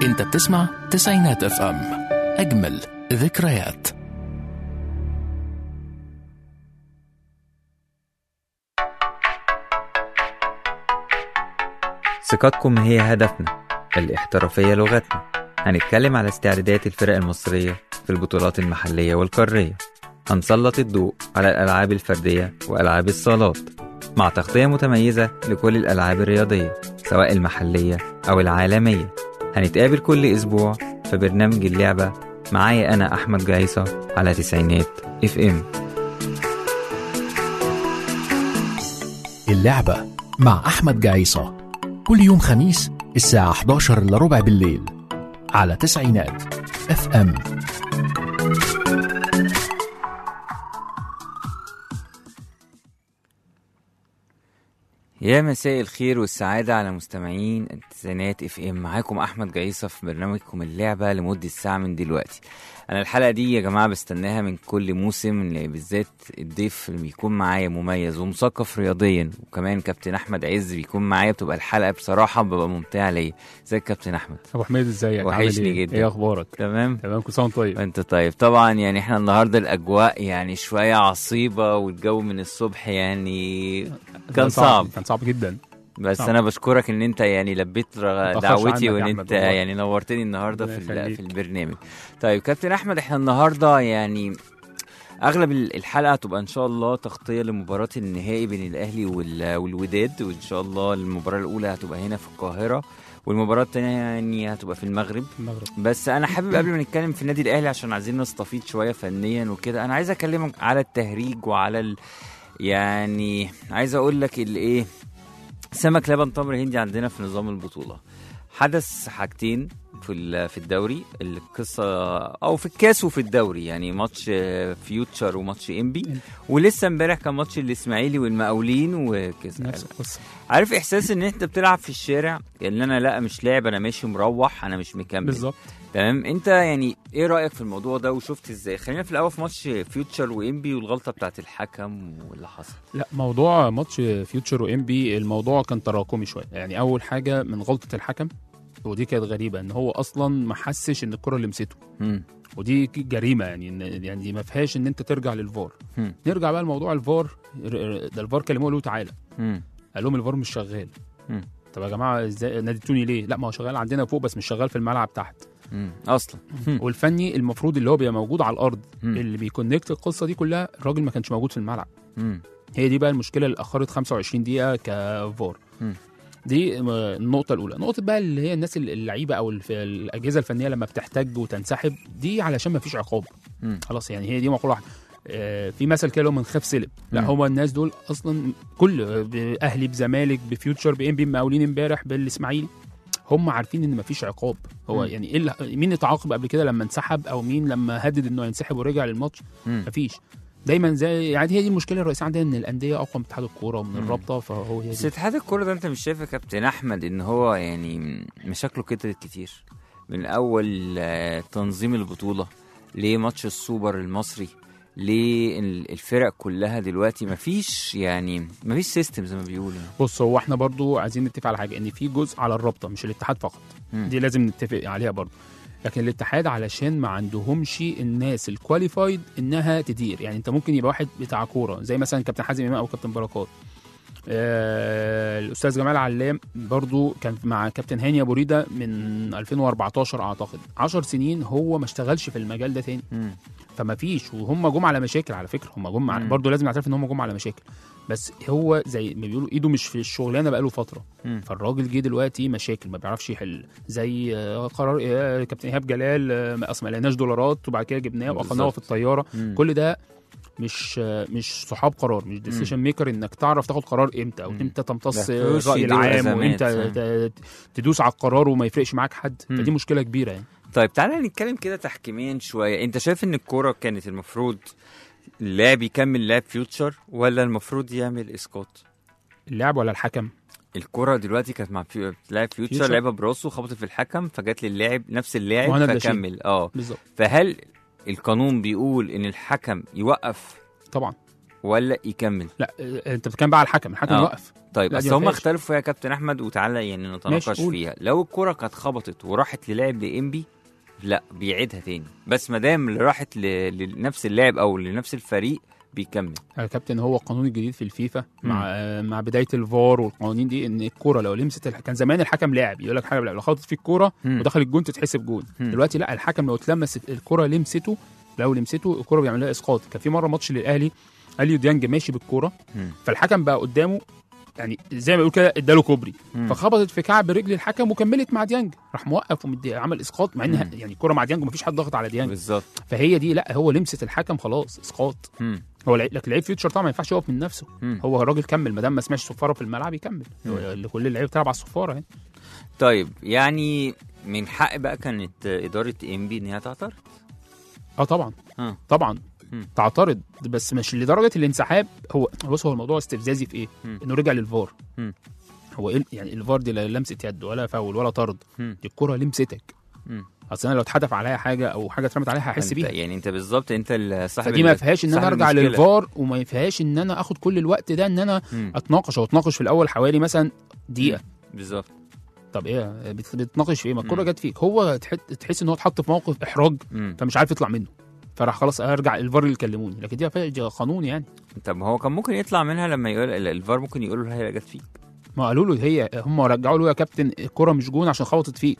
انت بتسمع تسعينات اف ام اجمل ذكريات ثقتكم هي هدفنا الاحترافية لغتنا هنتكلم على استعدادات الفرق المصرية في البطولات المحلية والقارية هنسلط الضوء على الألعاب الفردية وألعاب الصالات مع تغطية متميزة لكل الألعاب الرياضية سواء المحلية أو العالمية هنتقابل كل أسبوع في برنامج اللعبة معايا أنا أحمد جايصة على تسعينات اف ام اللعبة مع أحمد جعيصة كل يوم خميس الساعة 11 إلا ربع بالليل على تسعينات اف ام يا مساء الخير والسعادة على مستمعين التسعينات اف ام معاكم احمد جعيصة في برنامجكم اللعبة لمدة ساعة من دلوقتي انا الحلقة دي يا جماعة بستناها من كل موسم اللي بالذات الضيف اللي بيكون معايا مميز ومثقف رياضيا وكمان كابتن احمد عز بيكون معايا بتبقى الحلقة بصراحة ببقى ممتعة ليا ازيك كابتن احمد ابو حميد ازيك وحشني عامل إيه؟ جدا. ايه اخبارك تمام تمام كل سنه وأنت طيب وانت طيب طبعا يعني احنا النهارده الاجواء يعني شويه عصيبه والجو من الصبح يعني كان صعب كان صعب جدا بس صعب. انا بشكرك ان انت يعني لبيت رغ- متأخرش دعوتي عنك يا وان أحمد انت والله. يعني نورتني النهارده في ربنا ال- يخليك. في البرنامج طيب كابتن احمد احنا النهارده يعني اغلب ال- الحلقه هتبقى ان شاء الله تغطيه لمباراه النهائي بين الاهلي وال- والوداد وان شاء الله المباراه الاولى هتبقى هنا في القاهره والمباراه الثانيه يعني هتبقى في المغرب المغرب بس انا حابب قبل ما نتكلم في النادي الاهلي عشان عايزين نستفيد شويه فنيا وكده انا عايز اكلمك على التهريج وعلى ال... يعني عايز اقول لك الايه سمك لبن تمر هندي عندنا في نظام البطوله حدث حاجتين في ال- في الدوري القصه او في الكاس وفي الدوري يعني ماتش آه، فيوتشر وماتش انبي ولسه امبارح كان ماتش الاسماعيلي والمقاولين وكذا نفس القصه عارف احساس ان انت بتلعب في الشارع ان انا لا مش لاعب انا ماشي مروح انا مش مكمل بالظبط تمام انت يعني ايه رايك في الموضوع ده وشفت ازاي خلينا في الاول في ماتش فيوتشر وانبي والغلطه بتاعت الحكم واللي حصل لا موضوع ماتش فيوتشر وام بي الموضوع كان تراكمي شويه يعني اول حاجه من غلطه الحكم ودي كانت غريبه ان هو اصلا ما حسش ان الكره لمسته مم. ودي ك- جريمه يعني إن- يعني دي ما فيهاش ان انت ترجع للفار مم. نرجع بقى لموضوع الفار ر- ده الفار كلموه له تعالى مم. قال لهم الفار مش شغال مم. طب يا جماعه ازاي ناديتوني ليه لا ما هو شغال عندنا فوق بس مش شغال في الملعب تحت مم. اصلا مم. والفني المفروض اللي هو بيبقى موجود على الارض مم. اللي بيكونكت القصه دي كلها الراجل ما كانش موجود في الملعب مم. هي دي بقى المشكله اللي اخرت 25 دقيقه كفار مم. دي م- النقطة الأولى، نقطة بقى اللي هي الناس اللعيبة أو الف- الأجهزة الفنية لما بتحتاج وتنسحب دي علشان ما فيش عقاب، مم. خلاص يعني هي دي مقولة واحدة. آه، في مثل كده اللي هو من خاف سلب، لا مم. هو الناس دول أصلا كل أهلي بزمالك بفيوتشر بإم بي مقاولين امبارح بالإسماعيلي هم عارفين ان مفيش عقاب هو مم. يعني ايه اللي- مين اتعاقب قبل كده لما انسحب او مين لما هدد انه ينسحب ورجع للماتش مم. مفيش دايما زي يعني هي دي المشكله الرئيسيه عندنا ان الانديه اقوى من اتحاد الكوره ومن مم. الرابطه فهو هي بس دي اتحاد الكوره ده انت مش شايف يا كابتن احمد ان هو يعني مشاكله كترت كتير من اول آه، تنظيم البطوله لماتش السوبر المصري للفرق كلها دلوقتي مفيش يعني مفيش سيستم زي ما بيقولوا بص هو احنا برضو عايزين نتفق على حاجه ان في جزء على الرابطه مش الاتحاد فقط مم. دي لازم نتفق عليها برضو لكن الاتحاد علشان ما عندهمش الناس الكواليفايد انها تدير يعني انت ممكن يبقى واحد بتاع كوره زي مثلا كابتن حازم امام او كابتن بركات آه الاستاذ جمال علام برضو كان مع كابتن هاني ابو ريده من 2014 اعتقد 10 سنين هو ما اشتغلش في المجال ده تاني مم. فما فيش وهم جم على مشاكل على فكره هم جم مم. على برضه لازم نعترف ان هم جم على مشاكل بس هو زي ما بيقولوا ايده مش في الشغلانه بقاله فتره مم. فالراجل جه دلوقتي مشاكل ما بيعرفش يحل زي آه، قرار آه، كابتن ايهاب جلال آه، اصل ما لقيناش دولارات وبعد كده جبناه واخدناه بالظبط. في الطياره مم. كل ده مش آه، مش صحاب قرار مش ديسيشن ميكر انك تعرف تاخد قرار امتى او مم. امتى تمتص ده فلوس الراي يدور العام أزمات، وامتى صح. ت- تدوس على القرار وما يفرقش معاك حد مم. فدي مشكله كبيره يعني طيب تعالى نتكلم كده تحكيميا شويه انت شايف ان الكوره كانت المفروض اللاعب يكمل لعب فيوتشر ولا المفروض يعمل اسقاط اللاعب ولا الحكم الكرة دلوقتي كانت مع في... لاعب فيوتشر فيوتشر. لعبها براسه خبطت في الحكم فجت للاعب نفس اللاعب مهند لاشين. فكمل اه بالظبط فهل القانون بيقول ان الحكم يوقف طبعا ولا يكمل لا آه، انت بتتكلم بقى على الحكم الحكم آه. يوقف طيب لا، بس دي ما هم فيهاش. اختلفوا فيها يا كابتن احمد وتعالى يعني نتناقش ماشي، قول. فيها لو الكره كانت خبطت وراحت للاعب لانبي لا بيعيدها تاني بس ما دام اللي راحت ل- لنفس اللاعب او لنفس الفريق بيكمل يا كابتن هو القانون الجديد في الفيفا مع آه، مع بدايه الفار والقوانين دي ان الكوره لو لمست الح... كان زمان الحكم لاعب يقول لك حاجه لو خبطت في الكوره مم. ودخل الجون تتحسب جون مم. دلوقتي لا الحكم لو اتلمس الكوره لمسته لو لمسته الكوره بيعمل لها اسقاط كان في مره ماتش للاهلي اليو ديانج ماشي بالكوره مم. فالحكم بقى قدامه يعني زي ما بيقول كده اداله كوبري مم. فخبطت في كعب رجل الحكم وكملت مع ديانج راح موقف ومدي عمل اسقاط مع ان مم. يعني الكوره مع ديانج ومفيش حد ضغط على ديانج بالظبط فهي دي لا هو لمست الحكم خلاص اسقاط مم. هو لعيب لكن لعيب فيوتشر طبعا ما ينفعش يقف من نفسه مم. هو الراجل كمل ما دام ما سمعش صفاره في الملعب يكمل مم. هو اللي كل اللعيبه بتلعب على الصفاره يعني طيب يعني من حق بقى كانت اداره انبي ان هي تعترض اه طبعا اه طبعا مم. تعترض بس مش لدرجه الانسحاب هو بص هو الموضوع استفزازي في ايه؟ مم. انه رجع للفار مم. هو إيه يعني الفار دي لا لمسه يد ولا فاول ولا طرد مم. دي الكره لمستك مم. اصل انا لو اتحدف عليا حاجه او حاجه اترمت عليها هحس أنت- بيها يعني انت بالظبط انت ال- صاحب فدي ما ال- فيهاش ان انا صاحب ارجع المشكلة. للفار وما فيهاش ان انا اخد كل الوقت ده ان انا مم. اتناقش او اتناقش في الاول حوالي مثلا دقيقه بالظبط طب ايه بت- بتتناقش في ايه ما الكوره مم. جت فيك هو تح- تحس ان هو اتحط في موقف احراج مم. فمش عارف يطلع منه فراح خلاص ارجع الفار اللي كلموني لكن دي فيها- دي قانون يعني طب هو كان ممكن يطلع منها لما يقول ال- الفار ممكن يقول له هي جت فيك ما قالوا له هي هم رجعوا له يا كابتن الكره مش جون عشان خبطت فيك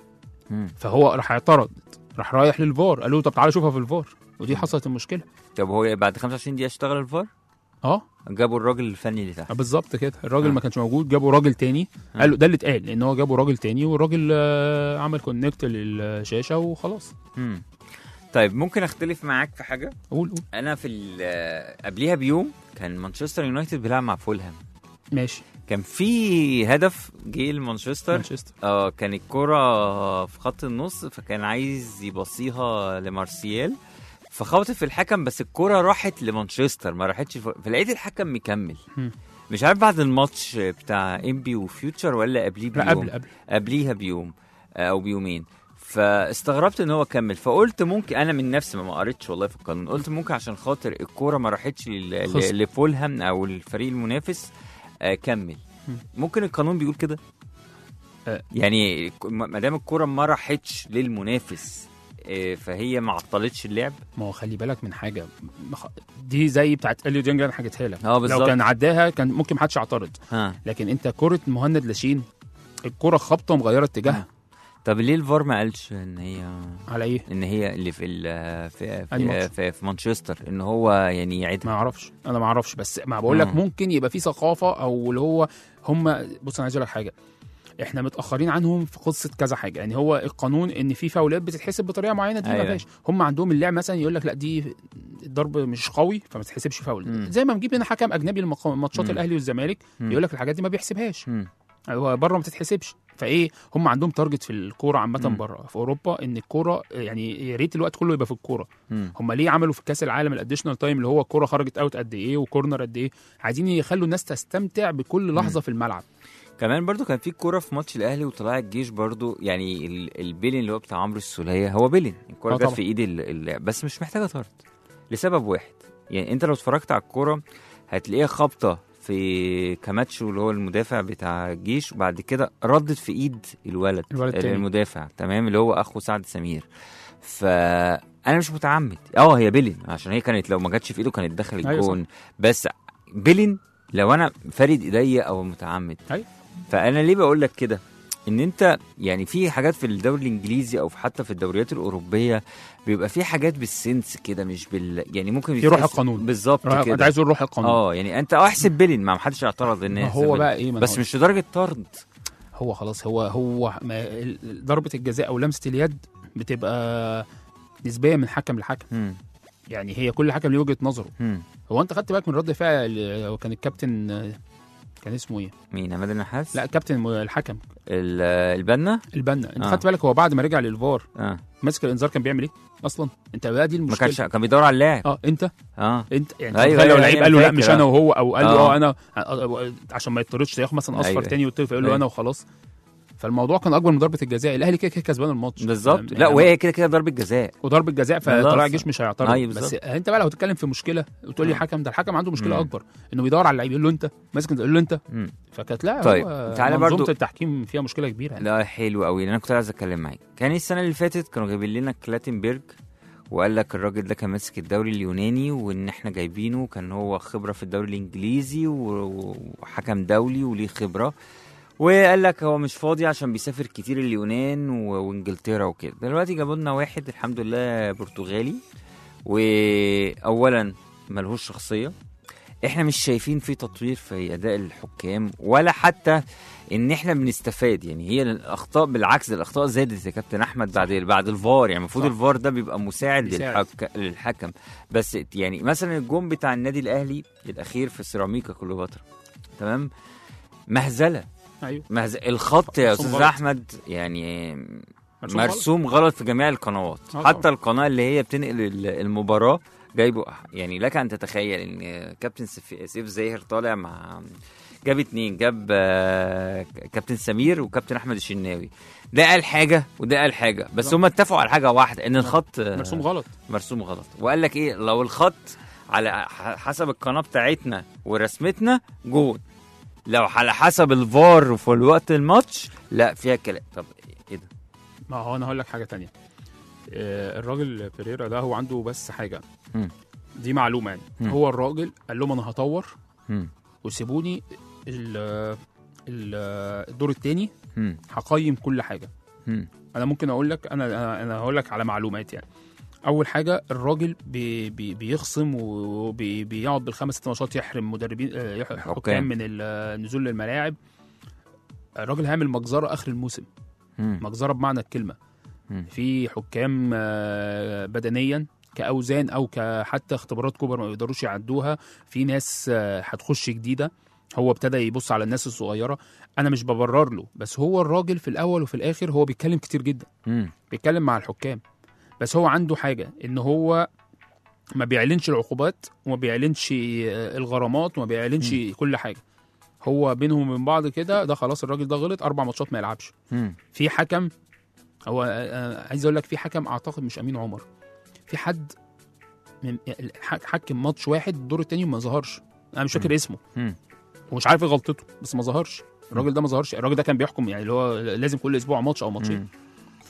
مم. فهو راح اعترض راح رايح للفار قالوا له طب تعالى شوفها في الفار ودي حصلت المشكله طب هو بعد 25 دقيقه اشتغل الفار اه جابوا الراجل الفني اللي تحت بالظبط كده الراجل آه. ما كانش موجود جابوا راجل تاني آه. قال له ده اللي اتقال لان هو جابوا راجل تاني والراجل آه، عمل كونكت للشاشه وخلاص مم. طيب ممكن اختلف معاك في حاجه قول قول انا في ال- قبليها بيوم كان مانشستر يونايتد بيلعب مع فولهام ماشي كان في هدف جه لمانشستر مانشستر اه كان الكرة في خط النص فكان عايز يبصيها لمارسيال فخبطت في الحكم بس الكرة راحت لمانشستر ما راحتش ف... فلقيت الحكم مكمل مم. مش عارف بعد الماتش بتاع امبي وفيوتشر ولا قبليه لا بيوم قبل قبل قبليها بيوم آه، او بيومين فاستغربت ان هو كمل فقلت ممكن انا من نفسي ما قريتش والله في القانون قلت ممكن عشان خاطر الكوره ما راحتش لل- خسر. ل- لفولهام او الفريق المنافس آه، كمل مم. ممكن القانون بيقول كده آه. يعني ك- ما ما دام الكوره ما راحتش للمنافس آه، فهي ما عطلتش اللعب ما هو خلي بالك من حاجه مخ- دي زي بتاعت اليو ديانج اللي انا حكيتها لك اه لو بالظبط كان عداها كان ممكن محدش يعترض ها لكن انت كره مهند لاشين الكره خبطه مغيره اتجاهها طب ليه الفار ما قالش ان هي على ايه ان هي اللي في ال- في أي في, ماتش؟ في, في مانشستر ان هو يعني ما يعيدها اعرفش انا ما اعرفش بس ما بقول لك مم. ممكن يبقى في ثقافه او اللي هو هم بص انا عايز اقول لك حاجه احنا متاخرين عنهم في قصه كذا حاجه يعني هو القانون ان في فاولات بتتحسب بطريقه معينه دي ما أيوة. فيهاش هم عندهم اللعب مثلا يقول لك لا دي الضرب مش قوي فما تتحسبش فاول مم. زي ما نجيب هنا حكم اجنبي لماتشات مم. الاهلي والزمالك مم. يقول لك الحاجات دي ما بيحسبهاش مم. هو بره ما تتحسبش فايه هم عندهم تارجت في الكوره عامه مم. بره في اوروبا ان الكوره يعني يا ريت الوقت كله يبقى في الكوره مم. هم ليه عملوا في كاس العالم الاديشنال تايم اللي هو الكوره خرجت اوت قد ايه وكورنر قد ايه عايزين يخلوا الناس تستمتع بكل لحظه في الملعب كمان برضو كان في كوره في ماتش الاهلي وطلائع الجيش برضو يعني ال- البيلين اللي هو بتاع عمرو السوليه هو بيلين الكوره آه جت طبعا. في ايد ال- ال- بس مش محتاجه طرد لسبب واحد يعني انت لو اتفرجت على الكوره هتلاقيها خبطه في كاماتشو اللي هو المدافع بتاع الجيش وبعد كده ردت في ايد الولد الولد التاني. المدافع تمام اللي هو اخو سعد سمير فانا مش متعمد اه هي بيلين عشان هي كانت لو ما جاتش في ايده كانت دخل أيوة صح. الجون بس بيلين لو انا فارد ايديا او متعمد أيوة. فانا ليه بقول لك كده ان انت يعني في حاجات في الدوري الانجليزي او في- حتى في الدوريات الاوروبيه بيبقى في حاجات بالسنس كده مش بال يعني ممكن في روح يتحس- القانون. بالظبط روح- انت كده عايز تقول روح القانون اه يعني انت اه احسب بيلين ما حدش اعترض ما الناس هو بقى ايه ما بس هو- مش لدرجه طرد هو خلاص هو هو ما ال- ضربه الجزاء او لمسه اليد بتبقى نسبيه من حكم لحكم مم. يعني هي كل حكم ليه وجهه نظره مم. هو انت خدت بالك من رد فعل هو كان الكابتن آه، كان اسمه ايه مين عماد النحاس لا كابتن الحكم ال- البنا البنا انت آه. خدت بالك هو بعد ما رجع للفار اه ماسك الانذار كان بيعمل ايه اصلا انت بقى دي ما المشكله كانش كان بيدور على اللاعب اه انت اه انت يعني أيوة، أيوة لو أيوة، لعيب أيوة، قال له لا فاكر، مش آه. انا وهو او قال له آه. اه انا آه، عشان ما يطردش ياخد مثلا اصفر أيوة. تاني ويطير فيقول له أيوة. انا وخلاص فالموضوع كان اكبر من ضربه الجزاء الاهلي كده كده كسبان الماتش بالظبط يعني لا وهي كده كده ضربه جزاء وضربه جزاء خلاص. فطلع الجيش مش هيعترض أيوة بس بالظبط. انت بقى لو هتتكلم في مشكله وتقول لي مم. حكم ده الحكم عنده مشكله مم. اكبر انه بيدور على اللعيب يقول له انت ماسك يقول له انت مم. فكانت لا طيب، هو تعالى منظومه برضو- التحكيم فيها مشكله كبيره يعني. لا حلو قوي انا كنت عايز اتكلم معاك كان السنه اللي فاتت كانوا جايبين لنا كلاتنبرج وقال لك الراجل ده كان ماسك الدوري اليوناني وان احنا جايبينه كان هو خبره في الدوري الانجليزي و- وحكم دولي وليه خبره وقال لك هو مش فاضي عشان بيسافر كتير اليونان و- وانجلترا وكده دلوقتي جابوا لنا واحد الحمد لله برتغالي واولا ملهوش شخصيه احنا مش شايفين في تطوير في اداء الحكام ولا حتى ان احنا بنستفاد يعني هي الاخطاء بالعكس ده الاخطاء زادت يا كابتن احمد بعد بعد الفار يعني المفروض صح. الفار ده بيبقى مساعد بيساعد. للحك... للحكم بس يعني مثلا الجون بتاع النادي الاهلي الاخير في سيراميكا كليوباترا تمام مهزله ايوه مهز... الخط يا مرسوم استاذ غلط. احمد يعني مرسوم غلط. مرسوم غلط في جميع القنوات آه حتى طبعا. القناه اللي هي بتنقل ال- المباراه جايبه يعني لك ان تتخيل ان كابتن سيف, سيف زاهر طالع مع جاب اتنين جاب آه، كابتن سمير وكابتن احمد الشناوي ده قال حاجه وده قال حاجه بس لا. هم اتفقوا على حاجه واحده ان الخط آه، مرسوم غلط مرسوم غلط وقال لك ايه لو الخط على ح- حسب القناه بتاعتنا ورسمتنا جول لو على حسب الفار في الوقت الماتش لا فيها كلام طب ايه ده ما هو انا هقول لك حاجه تانية آه، الراجل بيريرا ده هو عنده بس حاجه مم. دي معلومه يعني مم. هو الراجل قال لهم انا هطور مم. وسيبوني ال- ال- الدور الثاني مم. هقيم كل حاجه مم. انا ممكن اقول لك انا انا, أنا هقول لك على معلومات يعني اول حاجه الراجل بي بي بيخصم وبيقعد بالخمس ست ماتشات يحرم مدربين آه، يح- حكام. حكام من النزول للملاعب الراجل هيعمل مجزره اخر الموسم مم. مجزره بمعنى الكلمه مم. في حكام آه، بدنيا كاوزان او كحتى اختبارات كبر ما بيقدروش يعدوها في ناس آه، هتخش جديده هو ابتدى يبص على الناس الصغيره انا مش ببرر له بس هو الراجل في الاول وفي الاخر هو بيتكلم كتير جدا مم. بيتكلم مع الحكام بس هو عنده حاجه ان هو ما بيعلنش العقوبات وما بيعلنش آه، الغرامات وما بيعلنش كل حاجه هو بينهم وبين بعض كده ده خلاص الراجل ده غلط اربع ماتشات ما يلعبش مم. في حكم هو آه، آه، عايز اقول لك في حكم اعتقد مش امين عمر في حد من ح- حكم ماتش واحد الدور التاني وما ظهرش انا مش فاكر اسمه مم. ومش عارف ايه غلطته بس ما ظهرش الراجل ده ما ظهرش الراجل ده كان بيحكم يعني اللي هو لازم كل اسبوع ماتش او ماتشين مم.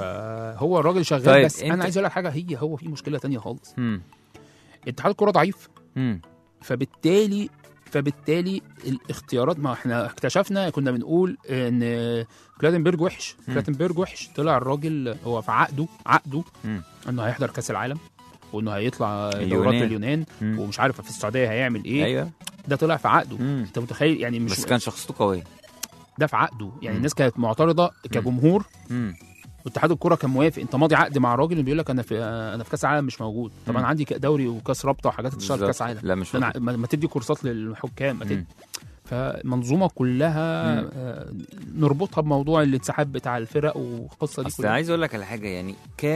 فهو الراجل شغال طيب، بس أنت- انا عايز اقول لك حاجه هي هو في مشكله تانية خالص مم. اتحاد الكوره ضعيف مم. فبالتالي فبالتالي الاختيارات ما احنا اكتشفنا كنا بنقول ان كلاتنبرج وحش مم. كلاتنبرج وحش طلع الراجل هو في عقده عقده مم. انه هيحضر كاس العالم وانه هيطلع دورات اليونان. اليونان مم. ومش عارف في السعوديه هيعمل ايه ايوه ده طلع في عقده مم. انت متخيل يعني مش بس كان شخصيته قويه ده في عقده يعني مم. الناس كانت معترضه كجمهور مم. واتحاد الكوره كان موافق انت ماضي عقد مع راجل بيقول لك انا في انا في كاس العالم مش موجود طب مم. انا عندي دوري وكاس رابطه وحاجات تشتغل في بالظبط. كاس عالم لا مش أنا فاضي. ما ما تدي كورسات للحكام ما تدي مم. فمنظومه كلها مم. آه، نربطها بموضوع الانسحاب بتاع الفرق والقصه دي اصل كلها عايز اقول لك على حاجه يعني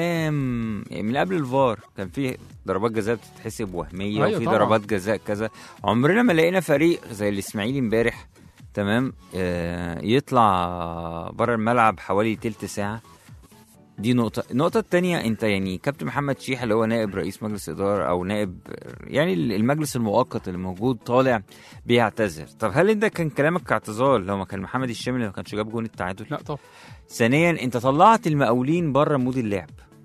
كام يعني من قبل الفار كان في ضربات جزاء بتتحسب وهميه أيوة وفي طبعاً. ضربات جزاء كذا عمرنا ما لقينا فريق زي الاسماعيلي امبارح تمام آه يطلع بره الملعب حوالي تلت ساعه دي نقطة، النقطة التانية أنت يعني كابتن محمد شيح اللي هو نائب رئيس مجلس إدارة أو نائب يعني المجلس المؤقت اللي موجود طالع بيعتذر، طب هل أنت كان كلامك كاعتذار لو ما كان محمد الشامل اللي ما كانش جاب جون التعادل؟ لا طبعا ثانيا انت طلعت المقاولين بره مود اللعب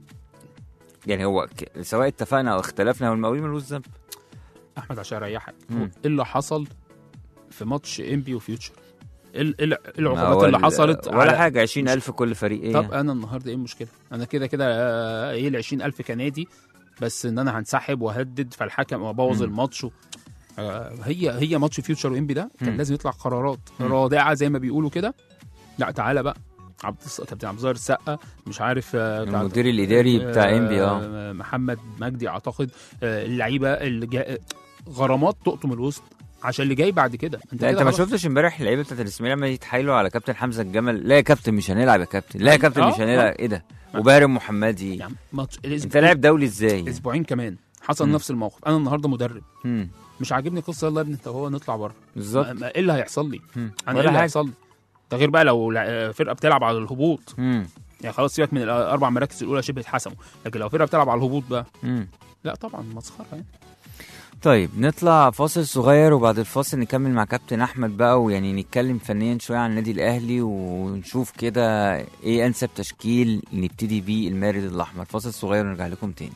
يعني هو ك... سواء اتفقنا او اختلفنا هو المقاولين ملوش ذنب احمد عشان اريحك مم. ايه اللي حصل في ماتش ام بي وفيوتشر ايه ال- إيه ال- إيه ما هو العقوبات اللي ال- حصلت ولا على- حاجه 20000 كل فريق ايه طب يعني؟ انا النهارده ايه المشكله انا كده كده آه، ايه ال 20000 كنادي بس ان انا هنسحب وهدد فالحكم وابوظ مم. الماتش و- آه، هي هي ماتش فيوتشر وانبي ده كان مم. لازم يطلع قرارات مم. رادعه زي ما بيقولوا كده لا تعالى بقى عبد الص- كابتن عبد الظاهر السقا مش عارف آه، بتاع- المدير الاداري بتاع انبي اه آه، محمد مجدي اعتقد آه، اللعيبه اللي جا... غرامات تقطم الوسط عشان اللي جاي بعد كده انت لا انت كده ما خلاص. شفتش امبارح اللعيبه بتاعت الاسماعيلي لما يتحايلوا على كابتن حمزه الجمل لا يا كابتن مش هنلعب يا كابتن لا يا كابتن آه، مش هنلعب ايه ده وبارم محمدي يعني ماتش الأسبوع- انت لاعب دولي ازاي اسبوعين كمان حصل مم. نفس الموقف انا النهارده مدرب مم. مش عاجبني قصه يلا يا ابني انت وهو نطلع بره بالظبط ما- ما- ايه اللي هيحصل لي مم. انا ايه ولا اللي حاجه هيحصل لي ده غير بقى لو لع- فرقه بتلعب على الهبوط مم. يعني خلاص سيبك من الاربع مراكز الاولى شبه اتحسموا لكن لو فرقه بتلعب على الهبوط بقى مم. لا طبعا مسخره يعني طيب نطلع فاصل صغير وبعد الفاصل نكمل مع كابتن احمد بقى ويعني نتكلم فنيا شويه عن النادي الاهلي ونشوف كده ايه انسب تشكيل نبتدي بيه المارد الاحمر فاصل صغير ونرجع لكم تاني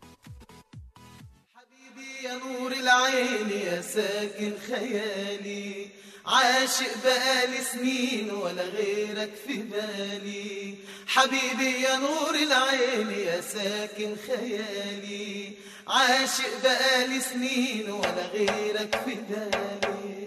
حبيبي يا نور العين يا ساكن خيالي عاشق بقالي سنين ولا غيرك في بالي حبيبي يا نور العين يا ساكن خيالي عاشق بقالي سنين ولا غيرك في بالي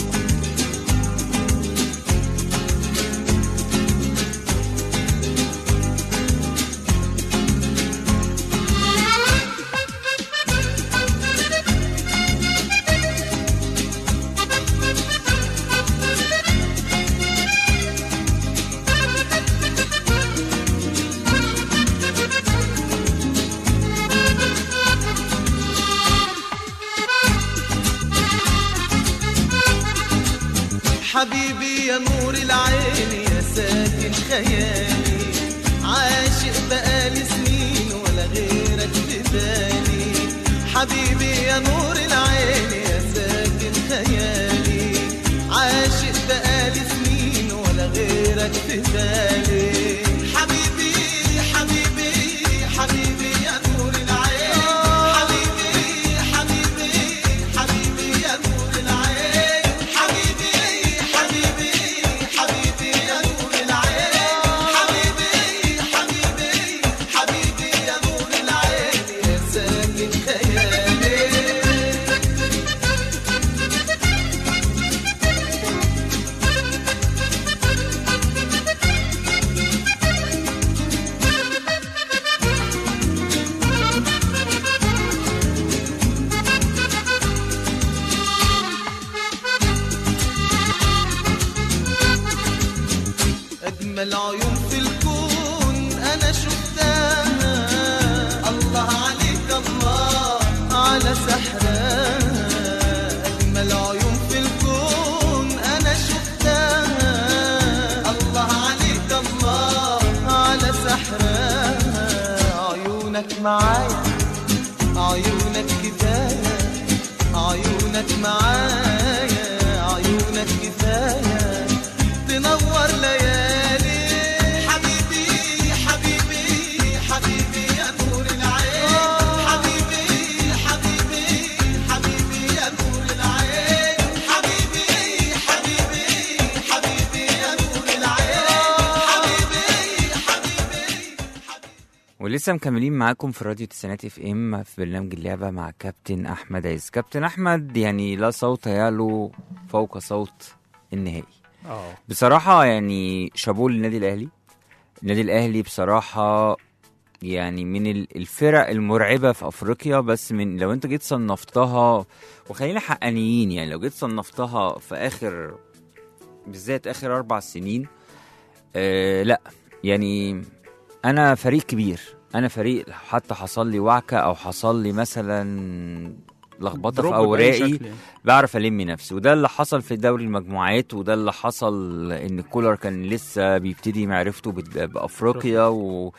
حبيبي يا نور العين يا ساكن خيالي عاشق بقالي سنين ولا غيرك في بالي حبيبي يا نور العين يا ساكن خيالي عاشق بقالي سنين ولا غيرك في بالي حبيبي حبيبي حبيبي يا نور العين حبيبي حبيبي حبيبي يا نور العين حبيبي حبيبي حبيبي يا نور العين حبيبي حبيبي حبيبي يا نور العين يا ساكن خيالي أجمل عيون في الكون أنا شفتها الله عليك الله على سحرها أجمل عيون في الكون أنا شفتها الله عليك الله على سحرها عيونك معايا عيونك كفاية عيونك معايا عيونك كفاية تنور ليالي حبيبي حبيبي حبيبي يا نور العين حبيبي حبيبي حبيبي يا نور العين حبيبي حبيبي حبيبي يا نور العين حبيبي حبيبي ولسه مكملين معاكم في راديو تسعينات اف ام في برنامج اللعبه مع كابتن احمد عز كابتن احمد يعني لا صوت يعلو فوق صوت النهائي اه بصراحه يعني شابوه للنادي الاهلي النادي الاهلي بصراحه يعني من ال- الفرق المرعبه في افريقيا بس من لو انت جيت صنفتها وخلينا حقانيين يعني لو جيت صنفتها في اخر بالذات اخر اربع سنين آه لا يعني انا فريق كبير انا فريق حتى حصل لي وعكه او حصل لي مثلا لخبطه في دروب بأي اوراقي شكل يعني. بعرف الم نفسي وده اللي حصل في دوري المجموعات وده اللي حصل ان كولر كان لسه بيبتدي معرفته بت- بافريقيا و...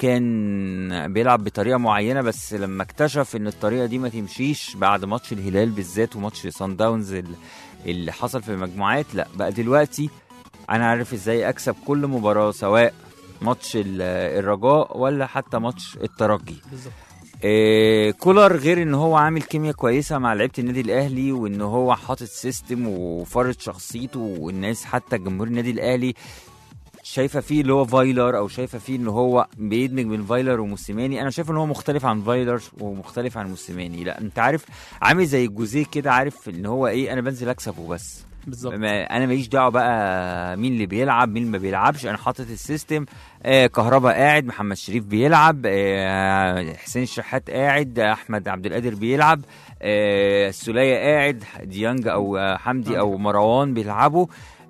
وكان بيلعب بطريقه معينه بس لما اكتشف ان الطريقه دي ما تمشيش بعد ماتش الهلال بالذات وماتش سان داونز ال- اللي حصل في المجموعات لا بقى دلوقتي انا عارف ازاي اكسب كل مباراه سواء ماتش ال- الرجاء ولا حتى ماتش الترجي بالظبط إيه كولر غير ان هو عامل كيمياء كويسه مع لعيبه النادي الاهلي وان هو حاطط سيستم وفرض شخصيته والناس حتى جمهور النادي الاهلي شايفه فيه اللي هو فايلر او شايفه فيه ان هو بيدمج بين فايلر وموسيماني انا شايف ان هو مختلف عن فايلر ومختلف عن موسيماني لا انت عارف عامل زي الجوزيه كده عارف ان هو ايه انا بنزل اكسب وبس بالظبط ما انا ماليش دعوه بقى مين اللي بيلعب مين اللي ما بيلعبش انا حاطط السيستم آه كهربا قاعد محمد شريف بيلعب آه حسين الشحات قاعد احمد عبد القادر بيلعب آه السوليه قاعد ديانج او آه، حمدي او مروان بيلعبوا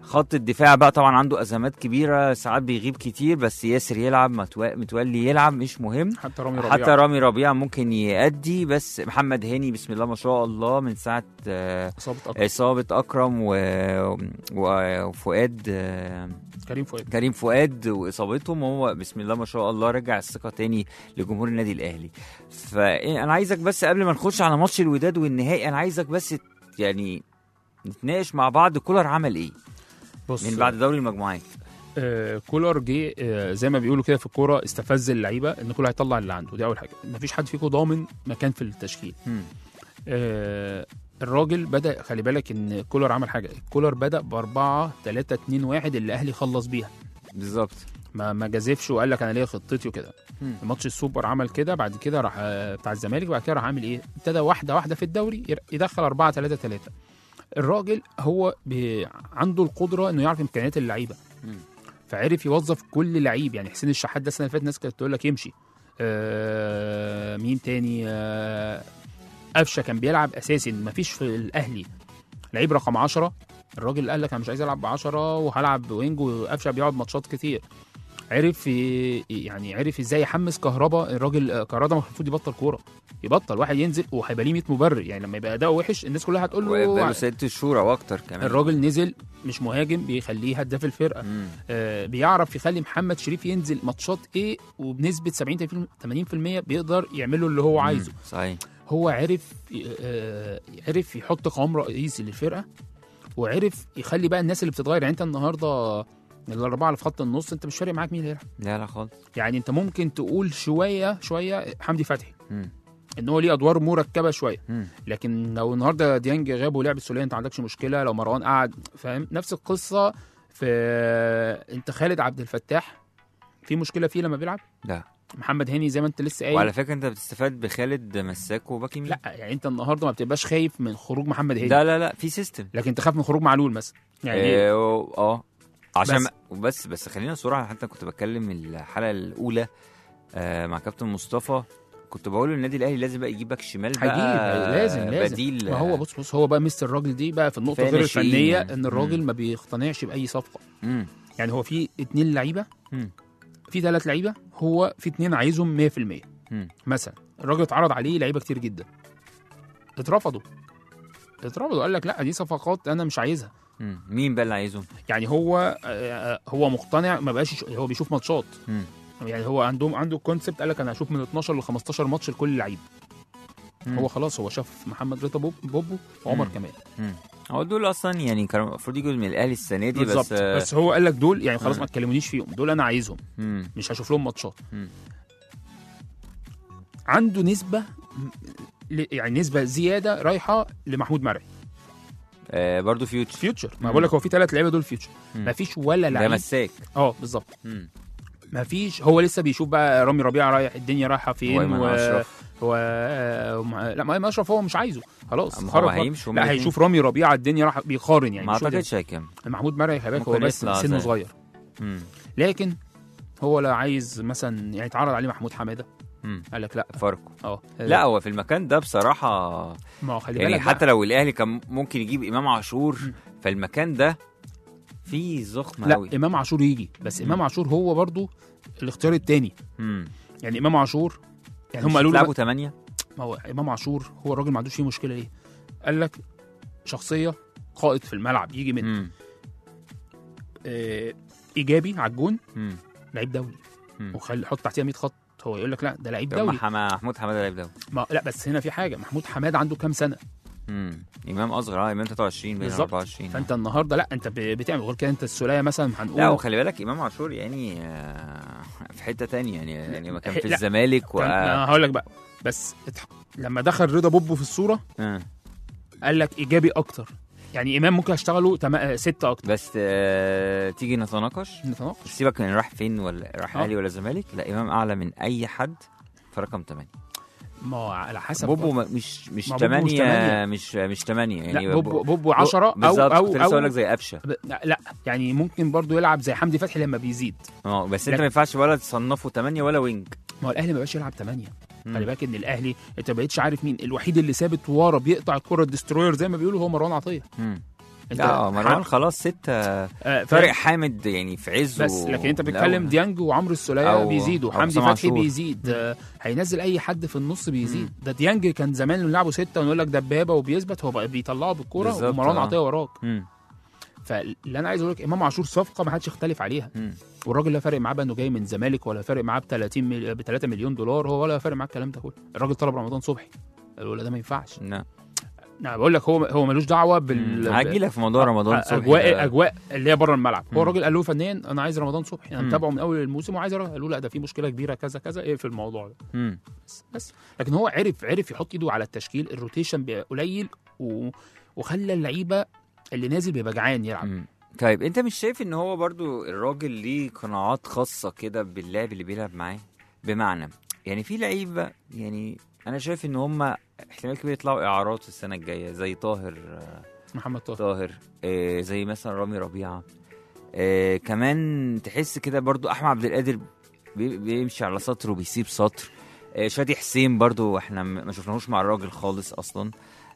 خط الدفاع بقى طبعا عنده ازمات كبيره ساعات بيغيب كتير بس ياسر يلعب متو- متولي يلعب مش مهم حتى رامي ربيعه حتى رامي ربيعه ممكن يأدي بس محمد هاني بسم الله ما شاء الله من ساعه آه، اصابه أكرم. اصابه اكرم و... و- وفؤاد آه، كريم فؤاد كريم فؤاد واصابتهم هو بسم الله ما شاء الله رجع الثقه تاني لجمهور النادي الاهلي فانا عايزك بس قبل ما نخش على ماتش الوداد والنهائي انا عايزك بس يعني نتناقش مع بعض كولر عمل ايه بص من بعد دوري المجموعات آه كولر جه آه زي ما بيقولوا كده في الكوره استفز اللعيبه ان كولر هيطلع اللي عنده دي اول حاجه مفيش حد فيكم ضامن مكان في التشكيل مم. آه الراجل بدا خلي بالك ان كولر عمل حاجه كولر بدا ب 4 3 2 1 اللي الاهلي خلص بيها بالظبط ما ما جازفش وقال لك انا ليا خطتي وكده مم. ماتش السوبر عمل كده بعد كده راح آه، بتاع الزمالك بعد كده راح عامل ايه ابتدى واحده واحده في الدوري ير- يدخل 4 3 3 الراجل هو بي عنده القدره انه يعرف امكانيات اللعيبه مم. فعرف يوظف كل لعيب يعني حسين الشحات ده السنه اللي فاتت الناس كانت تقول لك يمشي آه مين تاني آه قفشه كان بيلعب اساسي مفيش في الاهلي لعيب رقم 10 الراجل قال لك انا مش عايز العب ب 10 وهلعب وينج وقفشه بيقعد ماتشات كتير عرف ي- يعني عرف ازاي يحمس كهربا الراجل آه، كهربا المفروض يبطل كوره يبطل واحد ينزل وهيبقى ليه 100 مبرر يعني لما يبقى اداؤه وحش الناس كلها هتقول وبقاله له ست شهور او اكتر كمان الراجل نزل مش مهاجم بيخليه هداف الفرقه مم. آه، بيعرف يخلي محمد شريف ينزل ماتشات ايه وبنسبه 70 80% بيقدر يعمله اللي هو عايزه مم. صحيح هو عرف آه، عرف يحط قوام رئيسي للفرقه وعرف يخلي بقى الناس اللي بتتغير يعني انت النهارده الاربعه اللي في خط النص انت مش فارق معاك مين اللي هيلعب لا لا خالص يعني انت ممكن تقول شويه شويه حمدي فتحي مم. ان هو ليه ادوار مركبه شويه مم. لكن لو النهارده ديانج غاب ولعب السوليه انت ما عندكش مشكله لو مروان قعد فاهم نفس القصه في انت خالد عبد الفتاح في مشكله فيه لما بيلعب لا محمد هاني زي ما انت لسه قايل وعلى فكره انت بتستفاد بخالد مساك وباك يمين لا يعني انت النهارده ما بتبقاش خايف من خروج محمد هاني لا لا لا في سيستم لكن تخاف من خروج معلول مثلا يعني ليه؟ اه آه. عشان بس. بس بس, بس خلينا صراحه حتى كنت بتكلم الحلقه الاولى آه مع كابتن مصطفى كنت بقول النادي الاهلي لازم بقى يجيب باك شمال بقى هيجيب لازم لازم بديل ما هو بص بص هو بقى مستر الراجل دي بقى في النقطه كفاية غير ناشئين الفنيه يعني. ان الراجل مم. ما بيقتنعش باي صفقه مم. يعني هو في اتنين لعيبه مم. في ثلاث لعيبه هو في اتنين عايزهم 100% مم. مثلا الراجل اتعرض عليه لعيبه كتير جدا اترفضوا اترفضوا قال لك لا دي صفقات انا مش عايزها مم. مين بقى اللي عايزهم؟ يعني هو آه، هو مقتنع ما بقاش يش- هو بيشوف ماتشات مم. يعني هو عندهم عنده كونسبت قال لك انا هشوف من 12 ل 15 ماتش لكل لعيب مم. هو خلاص هو شاف محمد رضا بوب- بوبو وعمر مم. كمال مم. هو دول اصلا يعني كانوا المفروض يجوا من الاهلي السنه دي بالظبط بس آه، بس هو قال لك دول يعني خلاص مم. ما تكلمونيش فيهم دول انا عايزهم مم. مش هشوف لهم ماتشات مم. عنده نسبه ل- يعني نسبه زياده رايحه لمحمود مرعي آه برضه فيوتشر فيوتشر ما مم. بقول لك هو في ثلاث لعيبه دول فيوتشر مم. ما فيش ولا ده لعيب مساك اه بالظبط مم. ما فيش هو لسه بيشوف بقى رامي ربيعه رايح الدنيا رايحه فين وايمن اشرف هو آه، مع- لا ما ايمن اشرف هو مش عايزه خلاص أما هو خرج بقى. هيمشي هما لا الاتنين. هيشوف رامي ربيعه الدنيا راح بيقارن يعني ما بيشوف اعتقدش هيكمل ده. محمود مرعي خلي بالك هو ممكن بس يطلع سنه زي- صغير مم. لكن هو لا عايز مثلا يعني اتعرض عليه محمود حماده مم. قال لك لا فاركو اه لا هو في المكان ده بصراحه ما هو خلي يعني بالك حتى بقى. لو الاهلي كان ممكن يجيب امام عاشور مم. فالمكان ده فيه زخم لا قوي امام عاشور يجي بس مم. امام عاشور هو برضو الاختيار الثاني امم يعني امام عاشور يعني هم قالوا له لعبوا 8 ما هو امام عاشور هو الراجل ما عندوش فيه مشكله ايه قال لك شخصيه قائد في الملعب يجي من امم آه ايجابي على الجون امم لعيب دولي مم. وخلي حط تحتيها 100 خط هو يقول لك لا ده لعيب دولي دولي محمود حماده لعيب دولي ما لا بس هنا في حاجه محمود حماد عنده كام سنه امم امام اصغر اه امام 23 بين بالظبط. 24 فانت النهارده لا انت ب- بتعمل غير كده انت السوليه مثلا هنقول لا وخلي بالك امام عاشور يعني آه، في حته تانية يعني يعني ما كان في لا. الزمالك و كان- ما هقول لك بقى بس اتح... لما دخل رضا بوبو في الصوره آه. قال لك ايجابي اكتر يعني امام ممكن اشتغله تم... آه، ستة اكتر بس آه، تيجي نتناقش نتناقش سيبك من راح فين ولا راح آه. اهلي ولا زمالك لا امام اعلى من اي حد في رقم 8 ما هو على حسب بوبو برضه. ما- مش مش ما بوبو مش 8 تمانية. مش مش 8 يعني لا بوبو بوبو 10 او بالظبط او كنت لسه اقول لك او زي قفشه ب- لا, لا يعني ممكن برضو يلعب زي حمدي فتحي لما بيزيد اه بس انت لكن- ما ينفعش ولا تصنفه 8 ولا وينج ما هو الاهلي ما بقاش يلعب 8 مم. خلي بالك ان الاهلي انت ما بقتش عارف مين الوحيد اللي ثابت ورا بيقطع الكره الدستروير زي ما بيقولوا هو مروان عطيه مم. انت لا مروان حم- خلاص ستة آه، طارق حامد يعني في عزه بس لكن انت لا، بتتكلم هو- ديانج وعمرو السوليه أو- بيزيدوا أو حمدي حسام فتحي عاشور. بيزيد آه، هينزل اي حد في النص بيزيد ده ديانج كان زمان نلعبه سته ونقول لك دبابه وبيثبت هو بقى بيطلعه بالكوره بالظبط، ومروان آه. عطيه وراك مم. فاللي انا عايز اقول لك امام عاشور صفقه ما حدش يختلف عليها مم. والراجل لا فارق معاه بقى انه جاي من زمالك ولا فارق معاه ب 30 مل... ب 3 مليون دولار هو ولا فارق معاه الكلام ده كله الراجل طلب رمضان صبحي قالوا له ده ما ينفعش لا انا بقول لك هو هو ملوش دعوه بال هاجي لك في موضوع رمضان صبحي اجواء ده. اجواء اللي هي بره الملعب هو مم. الراجل قال له فنيا انا عايز رمضان صبحي انا مم. متابعه من اول الموسم وعايز أروح. قالوا لا ده في مشكله كبيره كذا كذا ايه في الموضوع ده مم. بس, بس لكن هو عرف عرف يحط ايده على التشكيل الروتيشن بقى قليل و... وخلى اللعيبه اللي نازل بيبقى جعان يلعب مم. طيب انت مش شايف ان هو برضو الراجل ليه قناعات خاصة كده باللاعب اللي بيلعب معاه بمعنى يعني في لعيبة يعني انا شايف ان هم احتمال كبير يطلعوا اعارات السنة الجاية زي طاهر آه، محمد طاهر طاهر آه، زي مثلا رامي ربيعة آه، كمان تحس كده برضو احمد عبد القادر بي- بيمشي على سطر وبيسيب سطر آه، شادي حسين برضو احنا م- ما شفناهوش مع الراجل خالص اصلا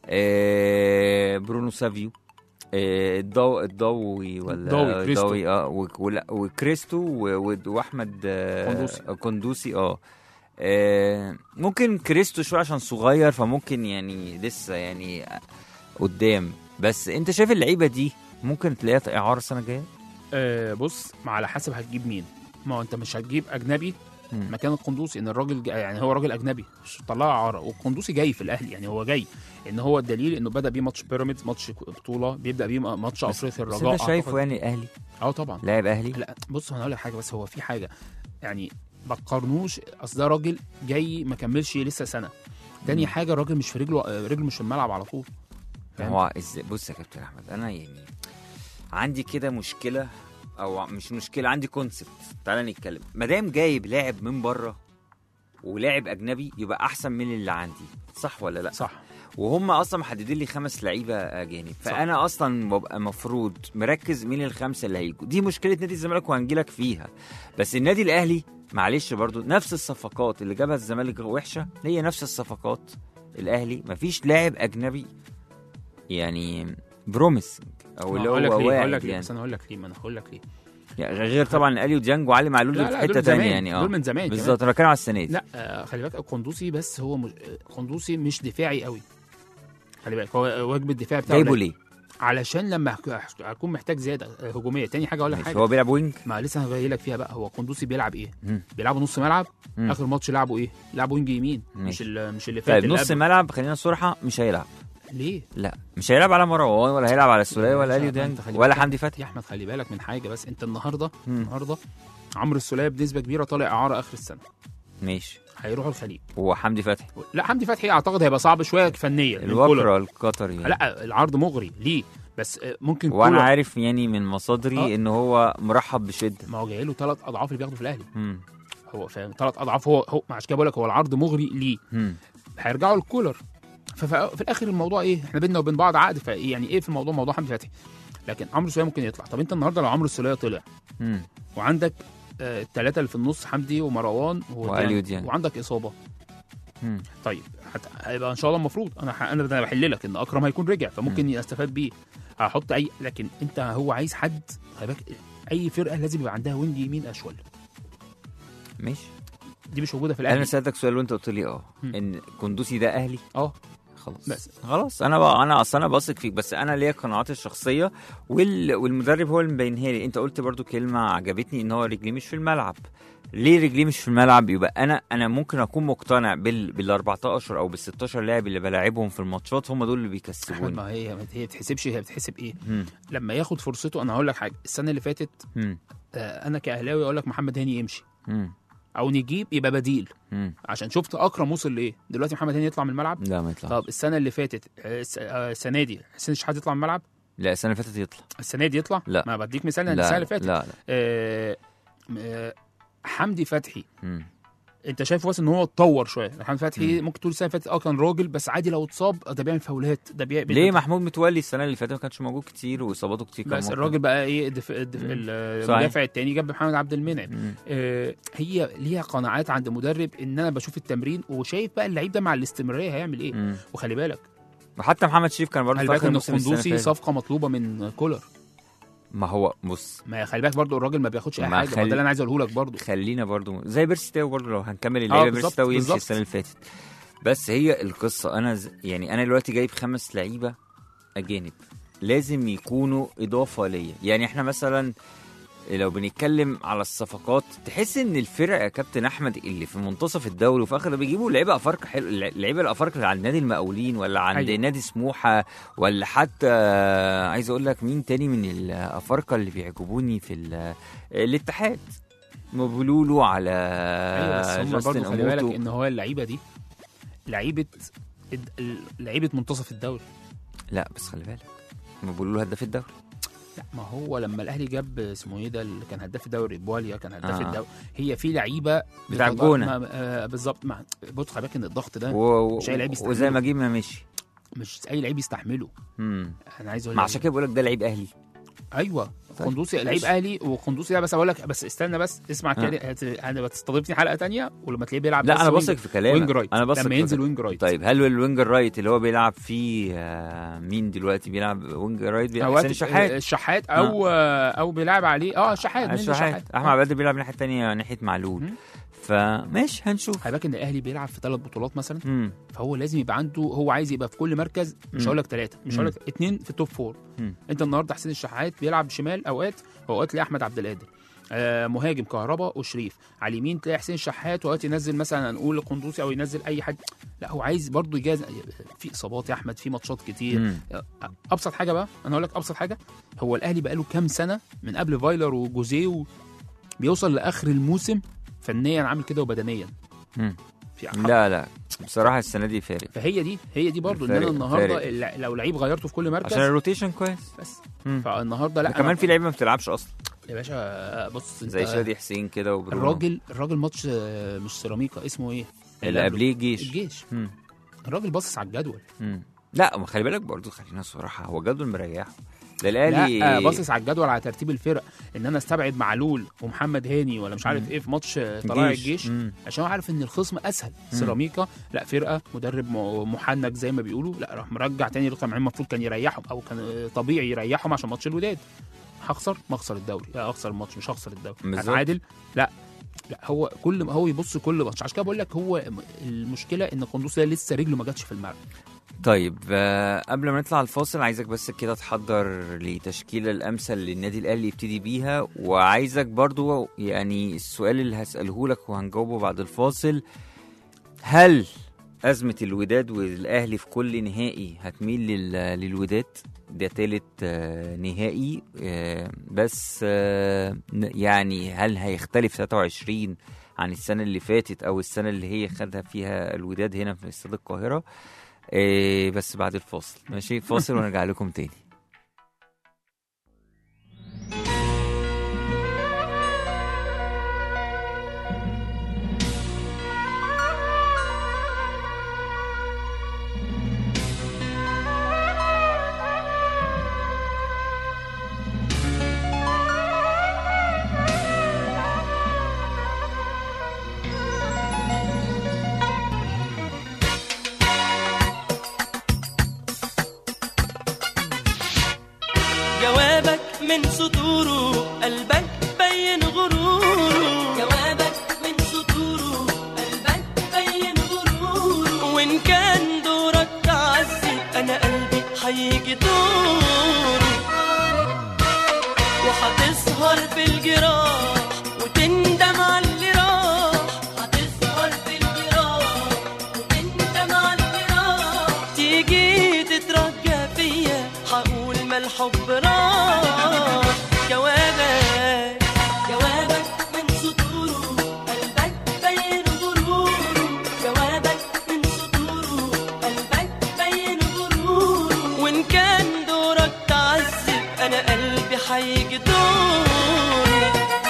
آه، برونو سافيو آه، الضو الضوي ولا الضوي، كريستو. الضوي اه و- ولا- وكريستو و- و- واحمد آه، قندوسي. قندوسي اه آه، ممكن كريستو شويه عشان صغير فممكن يعني لسه يعني قدام بس انت شايف اللعيبه دي ممكن تلاقيها اعاره السنه الجايه آه بص ما على حسب هتجيب مين ما هو انت مش هتجيب اجنبي مم. مكان القندوسي ان الراجل جا يعني هو راجل اجنبي مش طلع اعاره والقندوسي جاي في الاهلي يعني هو جاي ان هو الدليل انه بدا بيه ماتش بيراميدز ماتش بطوله بيبدا بيه ماتش افريقيا بس الرجاء انت شايفه أعتقد. يعني اهلي اه طبعا لاعب اهلي لا بص انا هقول لك حاجه بس هو في حاجه يعني ما تقارنوش اصل ده راجل جاي ما كملش لسه سنه تاني مم. حاجه الراجل مش في رجله آه، رجله مش في الملعب على طول فاهم؟ هو ازاي بص يا كابتن احمد انا يعني عندي كده مشكله او مش مشكله عندي كونسبت تعالى نتكلم ما دام جايب لاعب من بره ولاعب اجنبي يبقى احسن من اللي عندي صح ولا لا صح وهم اصلا محددين لي خمس لعيبه اجانب فانا اصلا ببقى مفروض مركز مين الخمسه اللي هيجوا دي مشكله نادي الزمالك وهنجيلك فيها بس النادي الاهلي معلش برضو نفس الصفقات اللي جابها الزمالك وحشه هي نفس الصفقات الاهلي مفيش لاعب اجنبي يعني بروميس او اللي هقول لك هو ليه هقول واعد لك ليه يعني. بس انا هقول لك ليه ما انا هقول لك ليه يعني غير طبعا اليو ديانج وعلي معلول لا في لا حته دول ثانيه زمان يعني اه دول من زمان كمان. بالظبط انا بتكلم على السنه دي لا آه، خلي بالك القندوسي بس هو مش القندوسي مش دفاعي قوي خلي بالك هو واجب الدفاع بتاعه جايبه قليل. ليه؟ علشان لما هك- هكون محتاج زياده آه، هجوميه تاني حاجه اقول لك ماشي حاجه هو بيلعب وينج ما لسه هجي لك فيها بقى هو قندوسي بيلعب ايه مم. بيلعبوا نص ملعب مم. اخر ماتش لعبوا ايه لعبوا وينج يمين مش ماشي. ال- مش اللي فات طيب اللي نص قبل. ملعب خلينا صراحه مش هيلعب ليه لا مش هيلعب على مروان ولا هيلعب على السوليه ولا لا، اليو ما ديانج أنت خلي ولا بالك. حمدي فتحي يا احمد خلي بالك من حاجه بس انت النهارده مم. النهارده عمرو السوليه بنسبه كبيره طالع اعاره اخر السنه ماشي هيروحوا الخليج وحمدي فتحي لا حمدي فتحي اعتقد هيبقى صعب شويه فنيا من كولر. الوكرة القطري يعني. لا العرض مغري ليه بس آه، ممكن وانا كولر- عارف يعني من مصادري آه. ان هو مرحب بشده ما هو جاي له ثلاث اضعاف اللي بياخده في الاهلي مم. هو فاهم ثلاث اضعاف هو هو عشان كده بقول لك هو العرض مغري ليه مم. هيرجعوا للكولر ففي الاخر الموضوع ايه احنا بينا وبين بعض عقد فايه يعني ايه في الموضوع موضوع حمدي فتحي لكن عمرو السوليه ممكن يطلع طب انت النهارده لو عمرو السوليه طلع مم. وعندك آه، الثلاثه اللي في النص حمدي ومروان وأليو ديانج. وعندك اصابه مم. طيب هت- هيبقى ان شاء الله المفروض انا ح- انا انا بحل لك ان اكرم هيكون رجع فممكن يستفاد بيه هحط اي لكن انت هو عايز حد خلي بالك اي فرقه لازم يبقى عندها وينج يمين اشول ماشي دي مش موجوده في انا الاهلي سالتك سؤال وانت قلت لي اه مم. ان كندوسي ده اهلي اه خلاص بس. خلاص انا بقى انا اصلا انا بثق فيك بس انا ليا قناعاتي الشخصيه وال... والمدرب هو اللي مبينها لي انت قلت برضو كلمه عجبتني ان هو رجليه مش في الملعب ليه رجليه مش في الملعب يبقى انا انا ممكن اكون مقتنع بال بال 14 او بال 16 لاعب اللي بلاعبهم في الماتشات هم دول اللي أحمد، بيكسبوني ما هي ما هي بتحسبش هي بتحسب ايه مم. لما ياخد فرصته انا هقول لك حاجه السنه اللي فاتت مم. آه، انا كاهلاوي اقول لك محمد هاني يمشي مم. او نجيب يبقى بديل مم. عشان شفت اكرم وصل لايه دلوقتي محمد هاني يطلع من الملعب لا ما يطلع طب السنه اللي فاتت آه، الس- آه، السنه دي حسين شحات يطلع من الملعب لا السنه اللي فاتت يطلع السنه دي يطلع لا. ما بديك مثال لا السنه اللي فاتت لا لا آه، آه، حمدي فتحي مم. انت شايف واسع ان هو اتطور شويه حمدي فتحي ممكن تقول السنه اللي فاتت اه كان راجل بس عادي لو اتصاب ده بيعمل فاولات ده بيعمل ليه محمود متولي السنه اللي فاتت ما كانش موجود كتير واصاباته كتير كان بس ممكن. الراجل بقى ايه الدف... الدف... مم. المدافع التاني جاب محمد عبد المنعم مم. آه هي ليها قناعات عند مدرب ان انا بشوف التمرين وشايف بقى اللعيب ده مع الاستمراريه هيعمل ايه مم. وخلي بالك وحتى محمد شريف كان برضه خلي في بالك اخر ان موسم السنه اللي القندوسي فاتت. صفقه مطلوبه من كولر ما هو بص ما خلي بالك برضه الراجل ما بياخدش اي ما حاجه ما خلي- ده اللي انا عايز اقوله لك برضه خلينا برضو زي بيرسي تاو برضو لو هنكمل اللعيبه بالظبط، بيرسي تاو يمشي بالظبط. السنه اللي فاتت بس هي القصه انا ز... يعني انا دلوقتي جايب خمس لعيبه اجانب لازم يكونوا اضافه ليا يعني احنا مثلا لو بنتكلم على الصفقات تحس ان الفرق يا كابتن احمد اللي في منتصف الدوري وفي اخر بيجيبوا لعيبه افارقه حلو اللعيبه الافارقه اللي عند نادي المقاولين ولا عند أيوة. أيوة. نادي سموحه ولا حتى عايز اقول لك مين تاني من الافارقه اللي بيعجبوني في ال- الاتحاد مبلولو على ايوه بس هم جاستن برضه خلي بالك أموتو. ان هو اللعيبه دي لعيبه الد- ال- لعيبه منتصف الدوري لا بس خلي بالك مبلولو هداف الدوري لا ما هو لما الاهلي جاب اسمه ايه ده اللي كان هداف الدوري بواليا كان هداف آه. الدوري هي في لعيبه بتاع بتضغط- الجونة. ما- آه بالظبط ما- بص خلي بالك ان الضغط ده و... مش أي لعيب يستحمله. وزي ما جيب ما مشي مش اي لعيب يستحمله مم. انا عايز اقول ما لك عشان كده بقول لك ده لعيب اهلي ايوه طيب، قندوسي لعيب ماشي. اهلي وقندوسي ده بس اقول لك بس استنى بس اسمع آه. كده هت- هت- هتستضيفني حلقه تانية ولما تلاقيه بيلعب لا بس انا وينج- بثق في كلامك وينج رايت انا بثق لما في ينزل كلامك. وينج رايت طيب هل الوينج الرايت اللي هو بيلعب فيه آه، مين دلوقتي بيلعب وينج رايت بيلعب اوقات حسين شحات الشحات او او بيلعب عليه اه شحات مين ده شحات احمد عبد القادر بيلعب الناحيه الثانيه ناحيه معلول مم. فماشي هنشوف خلي بالك ان الاهلي بيلعب في ثلاث بطولات مثلا مم. فهو لازم يبقى عنده هو عايز يبقى في كل مركز مش مم. هقول لك ثلاثه مش مم. هقول لك اثنين في التوب فور مم. انت النهارده حسين الشحات بيلعب شمال اوقات واوقات تلاقي احمد عبد القادر آه مهاجم كهربا وشريف على اليمين تلاقي حسين الشحات واوقات ينزل مثلا هنقول القندوسي او ينزل اي حد لا هو عايز برضه يجاز في اصابات يا احمد في ماتشات كتير مم. ابسط حاجه بقى انا هقول لك ابسط حاجه هو الاهلي بقاله كام سنه من قبل فايلر وجوزيه و... بيوصل لاخر الموسم فنيا عامل كده وبدنيا مم. في لا لا بصراحه السنه دي فارق فهي دي هي دي برضو ان انا فارق- النهارده فارق. الل- لو لعيب غيرته في كل مركز عشان الروتيشن كويس بس مم. فالنهارده لا كمان أنا- في لعيبه ما بتلعبش اصلا يا باشا بص زي انت شادي حسين كده وبرونو الراجل الراجل ماتش آه، مش سيراميكا اسمه ايه؟ اللي قبليه الجيش الجيش مم. الراجل باصص على الجدول مم. لا ما خلي بالك برضو خلينا صراحه هو جدول مريحه ده الاهلي لا باصص على الجدول على ترتيب الفرق ان انا استبعد معلول ومحمد هاني ولا مش عارف مم. ايه في ماتش آه، طلائع الجيش. الجيش مم. عشان هو عارف ان الخصم اسهل سيراميكا لا فرقه مدرب م- محنك زي ما بيقولوا لا راح مرجع تاني رقم عين المفروض كان يريحهم او كان آه، طبيعي يريحهم عشان ماتش الوداد هخسر ما اخسر الدوري لا اخسر الماتش مش هخسر الدوري بالظبط. هتعادل لا لا هو كل ما هو يبص كل ماتش عشان كده بقول لك هو م- المشكله ان قندوز ده لسه رجله ما جاتش في الملعب طيب آه، قبل ما نطلع الفاصل عايزك بس كده تحضر لتشكيلة الأمثل للنادي الأهلي يبتدي بيها وعايزك برضو يعني السؤال اللي هسأله لك وهنجاوبه بعد الفاصل هل أزمة الوداد والأهلي في كل نهائي هتميل لل- للوداد ده تالت آه، نهائي آه، بس آه، ن- يعني هل هيختلف 23 عن السنة اللي فاتت أو السنة اللي هي خدها فيها الوداد هنا في استاد القاهرة إيه بس بعد الفاصل ماشي فاصل ونرجع لكم تاني جوابك من سطوره قلبك بين غروره جوابك من سطوره قلبك بين غروره وان كان دورك تعذب انا قلبي هيجي دوره وهتسهر في الجراح وتندم على اللي راح هتسهر في الجراح وتندم على اللي راح تيجي تترجى فيا هقول ما الحب راح جوابك جوابك من سطوره قلبك بين غروره جوابك من سطوره قلبك بين غروره وان كان دورك تعذب انا قلبي هيجي دوره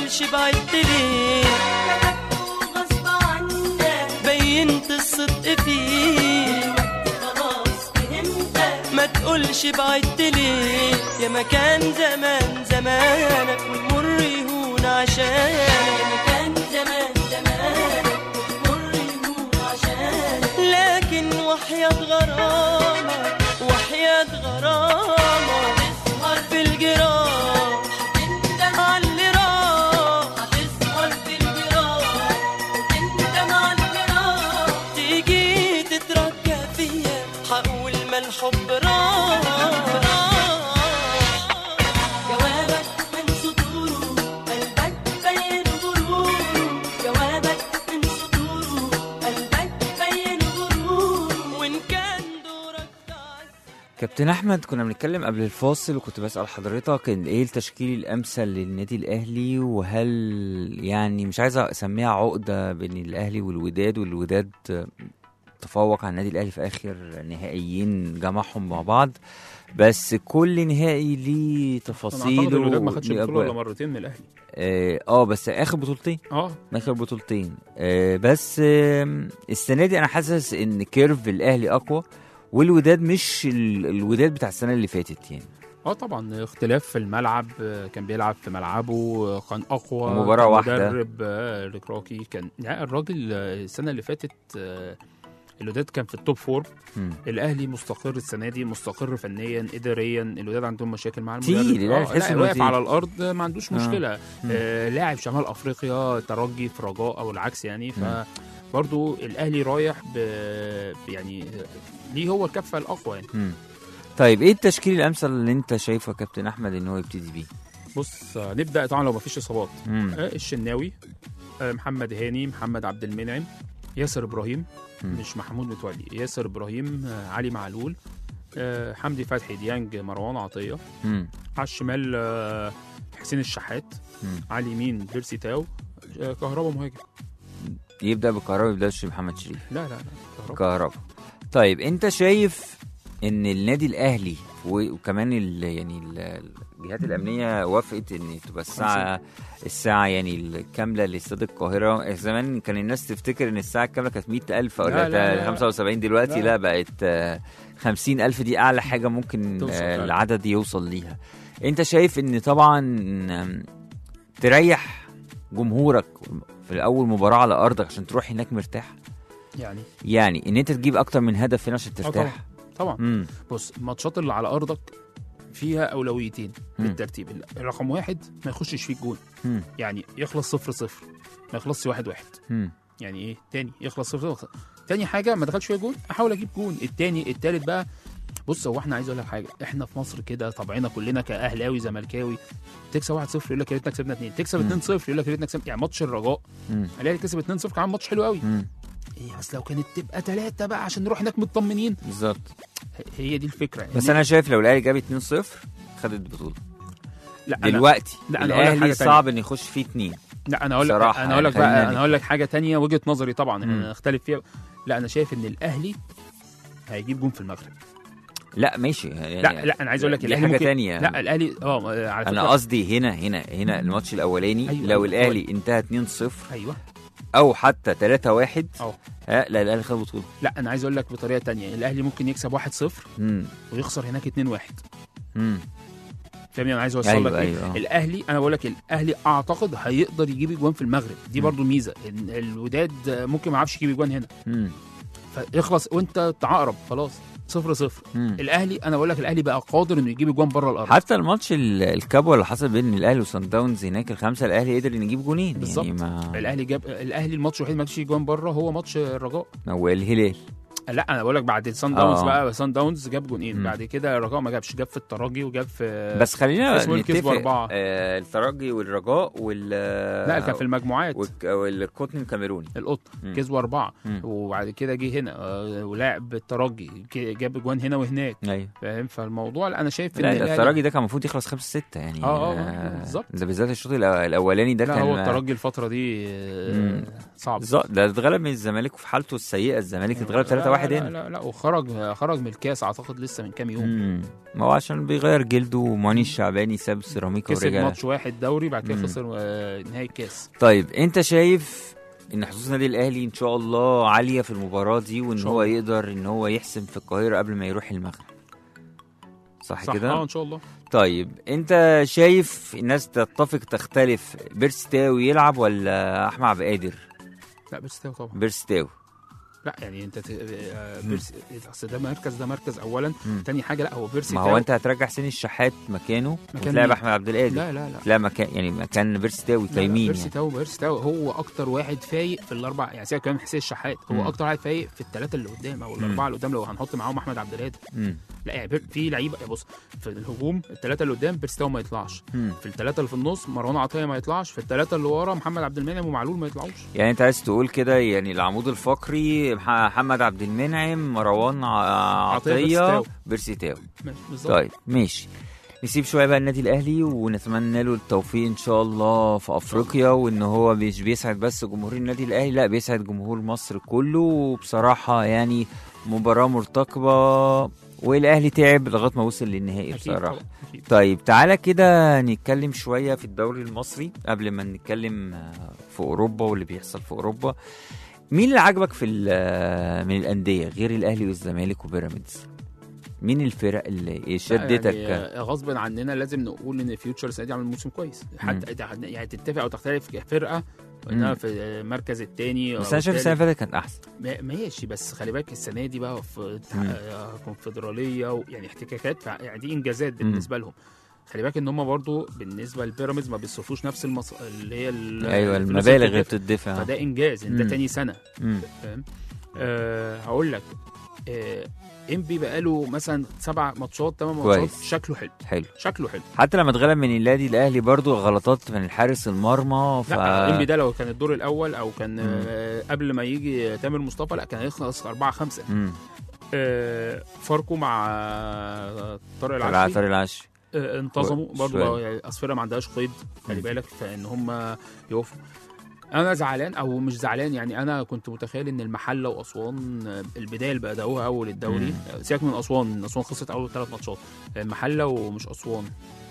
تقولش بعدت ليه غصب عنك بينت الصدق فيه خلاص فهمتك ما تقولش بعدت ليه يا مكان زمان زمانك والمر يهون عشانك يا مكان زمان زمانك والمر يهون عشانك لكن وحياة غرامك وحياة غرامك تسهر في الجراح تندم على اللي راح هتسهر في الجراح وتندم على اللي راح تيجي تترجى فيا هقول ما الحب راح جوابك من سطوره قلبك بين غروره جوابك من سطوره قلبك بين غروره وإن كان دورك تعز كابتن احمد كنا بنتكلم قبل الفاصل وكنت بسال حضرتك ان ايه التشكيل الامثل للنادي الاهلي وهل يعني مش عايز اسميها عقده بين الاهلي والوداد والوداد تفوق على النادي الاهلي في اخر نهائيين جمعهم مع بعض بس كل نهائي ليه انا تفاصيله اعتقد الوداد ما خدش ليه البطوله أجواء. ولا مرتين من الاهلي اه آه، بس اخر بطولتين اه اخر بطولتين آه بس آه السنه دي انا حاسس ان كيرف الاهلي اقوى والوداد مش ال- الوداد بتاع السنه اللي فاتت يعني اه طبعا اختلاف في الملعب آه، كان بيلعب في ملعبه آه، كان اقوى مباراة كان واحدة. مدرب آه، ركراكي كان لا الراجل آه، السنه اللي فاتت آه، الوداد كان في التوب فور مم. الاهلي مستقر السنه دي مستقر فنيا اداريا الوداد عندهم مشاكل مع تقيل، المدرب الأهلي آه تحس لا إنه واقف تقيل. على الارض ما عندوش آه. مشكله مم. آه لاعب شمال افريقيا ترجي في رجاء او العكس يعني مم. فبرضه الاهلي رايح ب يعني آه، ليه هو الكفه الاقوى يعني مم. طيب ايه التشكيل الامثل اللي انت شايفه يا كابتن احمد ان هو يبتدي بيه بص آه، نبدا طبعا لو ما فيش اصابات مم. آه، الشناوي آه، محمد هاني محمد عبد المنعم ياسر ابراهيم مم. مش محمود متولي ياسر ابراهيم آه، علي معلول آه، حمدي فتحي ديانج مروان عطيه مم. على الشمال آه، حسين الشحات مم. على اليمين بيرسي تاو آه، كهربا مهاجم يبدا بالكهرباء ما يبداش محمد شريف لا لا لا كهربا كهرباء طيب انت شايف ان النادي الاهلي و- وكمان ال يعني ال- الجهات الامنيه وافقت ان تبقى الساعه الساعه يعني الكامله لاستاد القاهره زمان كان الناس تفتكر ان الساعه الكامله كانت 100000 او لا، لا، لا. 75 دلوقتي لا. لا بقت آه، 50000 دي اعلى حاجه ممكن توصل آه، فعلا. العدد يوصل ليها انت شايف ان طبعا آم، تريح جمهورك في اول مباراه على ارضك عشان تروح هناك مرتاح يعني يعني ان انت تجيب اكتر من هدف هنا عشان آه ترتاح طبعا امم بص الماتشات اللي على ارضك فيها اولويتين مم. بالترتيب رقم واحد ما يخشش فيك جون امم يعني يخلص صفر صفر ما يخلصش واحد واحد امم يعني ايه تاني يخلص صفر صفر تاني حاجه ما دخلش فيها جون احاول اجيب جون التاني التالت بقى بص هو احنا عايز اقول لك حاجه احنا في مصر كده طبعنا كلنا كاهلاوي زملكاوي تكسب 1-0 يقول لك يا ريتنا كسبنا 2 تكسب مم. 2-0 يقول لك يا ريتنا كسبنا يعني ماتش الرجاء امم الاهلي كسب 2-0 كان ماتش حلو قوي امم ايه بس لو كانت تبقى ثلاثه بقى عشان نروح هناك مطمنين بالظبط ه- هي دي الفكره يعني بس انا شايف لو الاهلي جاب 2-0 خد البطوله لا أنا دلوقتي لا، أنا هقول لك الاهلي حاجة تانية. صعب ان يخش فيه اتنين لا انا اقول لك بصراحة انا اقول لك يعني بقى خلينا انا اقول لك حاجه تانية وجهه نظري طبعا مم. انا اختلف فيها لا انا شايف ان الاهلي هيجيب جون في المغرب لا ماشي يعني لا لا انا عايز اقول لك دي الاهلي حاجه ممكن تانية لا الاهلي اه على فكره انا قصدي هنا هنا هنا الماتش الاولاني أيوة، لو أيوة. الاهلي انتهى 2-0 ايوه او حتى 3-1 اه ها لا الاهلي خد بطوله لا انا عايز اقول لك بطريقه تانية الاهلي ممكن يكسب 1-0 امم ويخسر هناك 2-1 امم فاهمني انا عايز اوصل ايوه لك ايه ايوه آه. الاهلي انا بقول لك الاهلي اعتقد هيقدر يجيب اجوان في المغرب دي مم. برضو ميزه إن الوداد ممكن ما يعرفش يجيب اجوان هنا امم فيخلص وانت تعقرب خلاص صفر صفر امم الاهلي انا بقول لك الاهلي بقى قادر انه يجيب اجوان بره الارض حتى الماتش ال- الكبوه اللي حصل بين الاهلي وصن داونز هناك الخمسه الاهلي قدر إن يجيب جونين بالظبط. يعني ما الاهلي جاب الاهلي الماتش الوحيد ما جابش جوان بره هو ماتش الرجاء هو الهلال لا انا بقول لك بعد السان داونز آه. بقى سان داونز جاب جونين مم. بعد كده الرجاء ما جابش جاب في الترجي وجاب في بس خلينا اسمه إيه؟ كسبوا نتفق أربعة. آه الترجي والرجاء وال لا كان في المجموعات والك- والقطن الكاميروني القط مم. كسبوا اربعه مم. وبعد كده جه هنا آه، ولاعب الترجي ك- جاب جوان هنا وهناك ايوه فاهم فالموضوع لا انا شايف ان لا الأهلي- الترجي ده كان المفروض يخلص 5 6 يعني آه، آه، آه، بالظبط. ده بالذات الشوط الأو- الاولاني ده لا كان هو الترجي الفتره دي آه، مم. صعب بالظبط ده اتغلب من الزمالك وفي حالته السيئه الزمالك اتغلب 3 آه، 1 واحد لا هنا لا لا وخرج خرج من الكاس اعتقد لسه من كام يوم مم. ما هو عشان بيغير جلده وماني الشعباني ساب سيراميكا كسب ورجع ماتش واحد دوري بعد كده مم. خسر آه، نهائي الكاس طيب انت شايف ان حظوظ النادي الاهلي ان شاء الله عاليه في المباراه دي وان إن شاء هو الله. يقدر ان هو يحسم في القاهره قبل ما يروح المغرب صح, صح كده اه ان شاء الله طيب انت شايف الناس تتفق تختلف بيرستاوي يلعب ولا احمد عبد القادر لا بيرستاو طبعا بيرستاوي لا يعني انت ت... آه، بيرس اصل ده مركز ده مركز اولا مم. تاني حاجه لا هو بيرسي ما تاو- هو انت هترجع حسين الشحات مكانه مكان وتلاعب مين؟ احمد عبد القادر لا لا لا لا مكان يعني مكان بيرستاوي لا، لا، كيمين بيرسي يعني. تاو بيرسي تاو هو اكتر واحد فايق في الاربع يعني سيبك كمان حسين الشحات هو مم. اكتر واحد فايق في الثلاثه اللي قدام او الاربعه اللي قدام لو هنحط معاهم احمد عبد القادر مم. لا يعني بير- في لعيبه بص في الهجوم الثلاثه اللي قدام بيرسي تاو ما يطلعش مم. في الثلاثه اللي في النص مروان عطيه ما يطلعش في الثلاثه اللي ورا محمد عبد المنعم ومعلول ما يطلعوش يعني انت عايز تقول كده يعني العمود الفقري مح- محمد عبد المنعم مروان ع- عطية عطيه بيرستاوي. بيرسيتاو ماشي، بالظبط طيب ماشي نسيب شويه بقى النادي الاهلي ونتمنى له التوفيق ان شاء الله في افريقيا وان هو مش بيسعد بس جمهور النادي الاهلي لا بيسعد جمهور مصر كله وبصراحه يعني مباراه مرتقبه والاهلي تعب لغايه ما وصل للنهائي اكيد بصراحه طبعا أكيد. طيب تعالى كده نتكلم شوية في الدوري المصري قبل ما نتكلم آه، في أوروبا واللي بيحصل في أوروبا مين اللي عجبك في ال- آه، من الأندية غير الأهلي والزمالك وبيراميدز مين الفرق اللي لا، شدتك يعني آه، غصب عننا لازم نقول ان فيوتشر السنه دي عمل موسم كويس حتى يعني تتفق او تختلف كفرقه انها مم. في المركز الثاني بس أنا شايف السنة اللي فاتت كانت أحسن ما- ماشي بس خلي بالك السنه دي بقى في مم. آه، كونفدراليه و- يعني احتكاكات فع- يعني دي انجازات بالنسبه لهم خلي بالك ان هم برضو بالنسبه للبيراميدز ما بيصرفوش نفس المص... اللي هي ال- أيوة الفلوس المبالغ اللي بتدفع. بتدفع فده انجاز انت مم. تاني سنه مم. فاهم أه هقول لك أه امبي بقاله مثلا سبع ماتشات ثمان ماتشات كويس. شكله حلو حلو شكله حلو حتى لما اتغلب من النادي الأهلي برضو غلطات من الحارس المرمى ف لا امبي ده لو كان الدور الاول او كان مم. آه قبل ما يجي تامر مصطفى لا كان هيخلص 4 5 مم. آه فاركو مع آه، طارق طلع العشري طارق العشري آه انتظموا شوية. برضه يعني اصفره ما عندهاش قيد خلي مم. بالك فان هم يقفوا انا زعلان او مش زعلان يعني انا كنت متخيل ان المحله واسوان آه، البدايه اللي بداوها اول الدوري مم. آه، سيبك من اسوان اسوان خسرت اول ثلاث ماتشات المحله ومش اسوان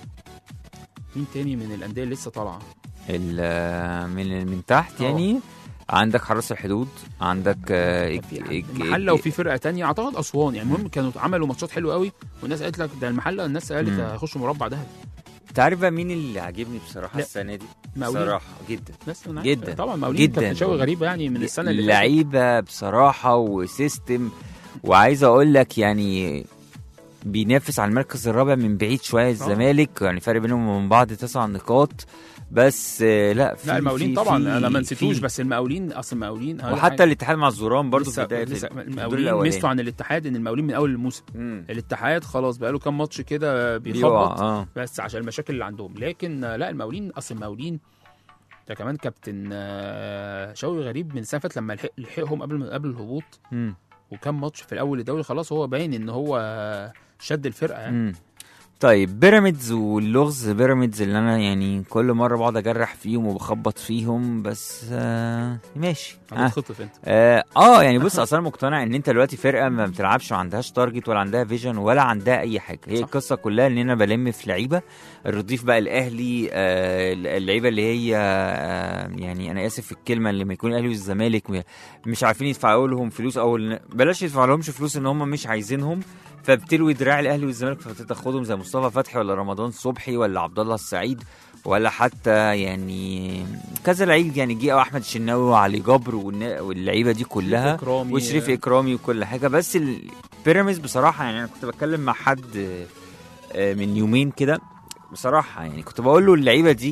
مين تاني من الانديه اللي لسه طالعه ال- من من تحت اه. يعني عندك حراس الحدود عندك آه، كان في إج- إج- المحله وفي فرقه تانية اعتقد اسوان يعني المهم كانوا عملوا ماتشات حلوه قوي والناس قالت لك ده المحله الناس قالت مم. هيخشوا مربع ذهبي انت عارف بقى مين اللي عاجبني بصراحه لا. السنه دي مقاولين. بصراحه جدا ناس أنا عارف. جدا. طبعا مقاولين جدا. كابتن شوقي غريبه يعني من السنه اللي فاتت لعيبه بصراحه وسيستم وعايز اقول لك يعني بينافس على المركز الرابع من بعيد شويه الزمالك يعني فرق بينهم وبين بعض تسع نقاط بس آه، لا في لا المقاولين في- طبعا في- انا ما نسيتوش في- بس المقاولين اصل المقاولين هقول لك وحتى حاجة. الاتحاد مع الزوران برضه في لسه بدايه لسه الدور المقاولين الأولاني. ميزته عن الاتحاد ان المقاولين من اول الموسم مم. الاتحاد خلاص بقاله كام ماتش كده بيقع بيخبط اه بس عشان المشاكل اللي عندهم لكن آه، لا المقاولين اصل المقاولين ده كمان كابتن آه، شوقي غريب من سنه فاتت لما لحق لحقهم قبل قبل الهبوط مم. وكام ماتش في الاول الدوري خلاص هو باين ان هو آه، شد الفرقه يعني مم. طيب بيراميدز واللغز بيراميدز اللي انا يعني كل مره بقعد اجرح فيهم وبخبط فيهم بس آه ماشي آه. هتتخطف انت آه, اه يعني بص اصلا مقتنع ان انت دلوقتي فرقه ما بتلعبش ما عندهاش تارجت ولا عندها فيجن ولا عندها اي حاجه هي صح. القصه كلها ان انا بلم في لعيبه الرديف بقى الاهلي آه اللعيبه اللي هي آه يعني انا اسف في الكلمه اللي ما يكون الاهلي والزمالك م- مش عارفين يدفعوا لهم فلوس او إن- بلاش يدفعوا لهمش فلوس ان هم مش عايزينهم فبتلوي دراع الاهلي والزمالك فتاخدهم زي مصطفى فتحي ولا رمضان صبحي ولا عبد الله السعيد ولا حتى يعني كذا لعيب يعني جه او احمد الشناوي وعلي جبر والنا- واللعيبه دي كلها إكرامي، وشريف آه، اكرامي وكل حاجه بس البيراميدز بصراحه يعني انا كنت بتكلم مع حد آه، من يومين كده بصراحه يعني كنت بقول له اللعيبه دي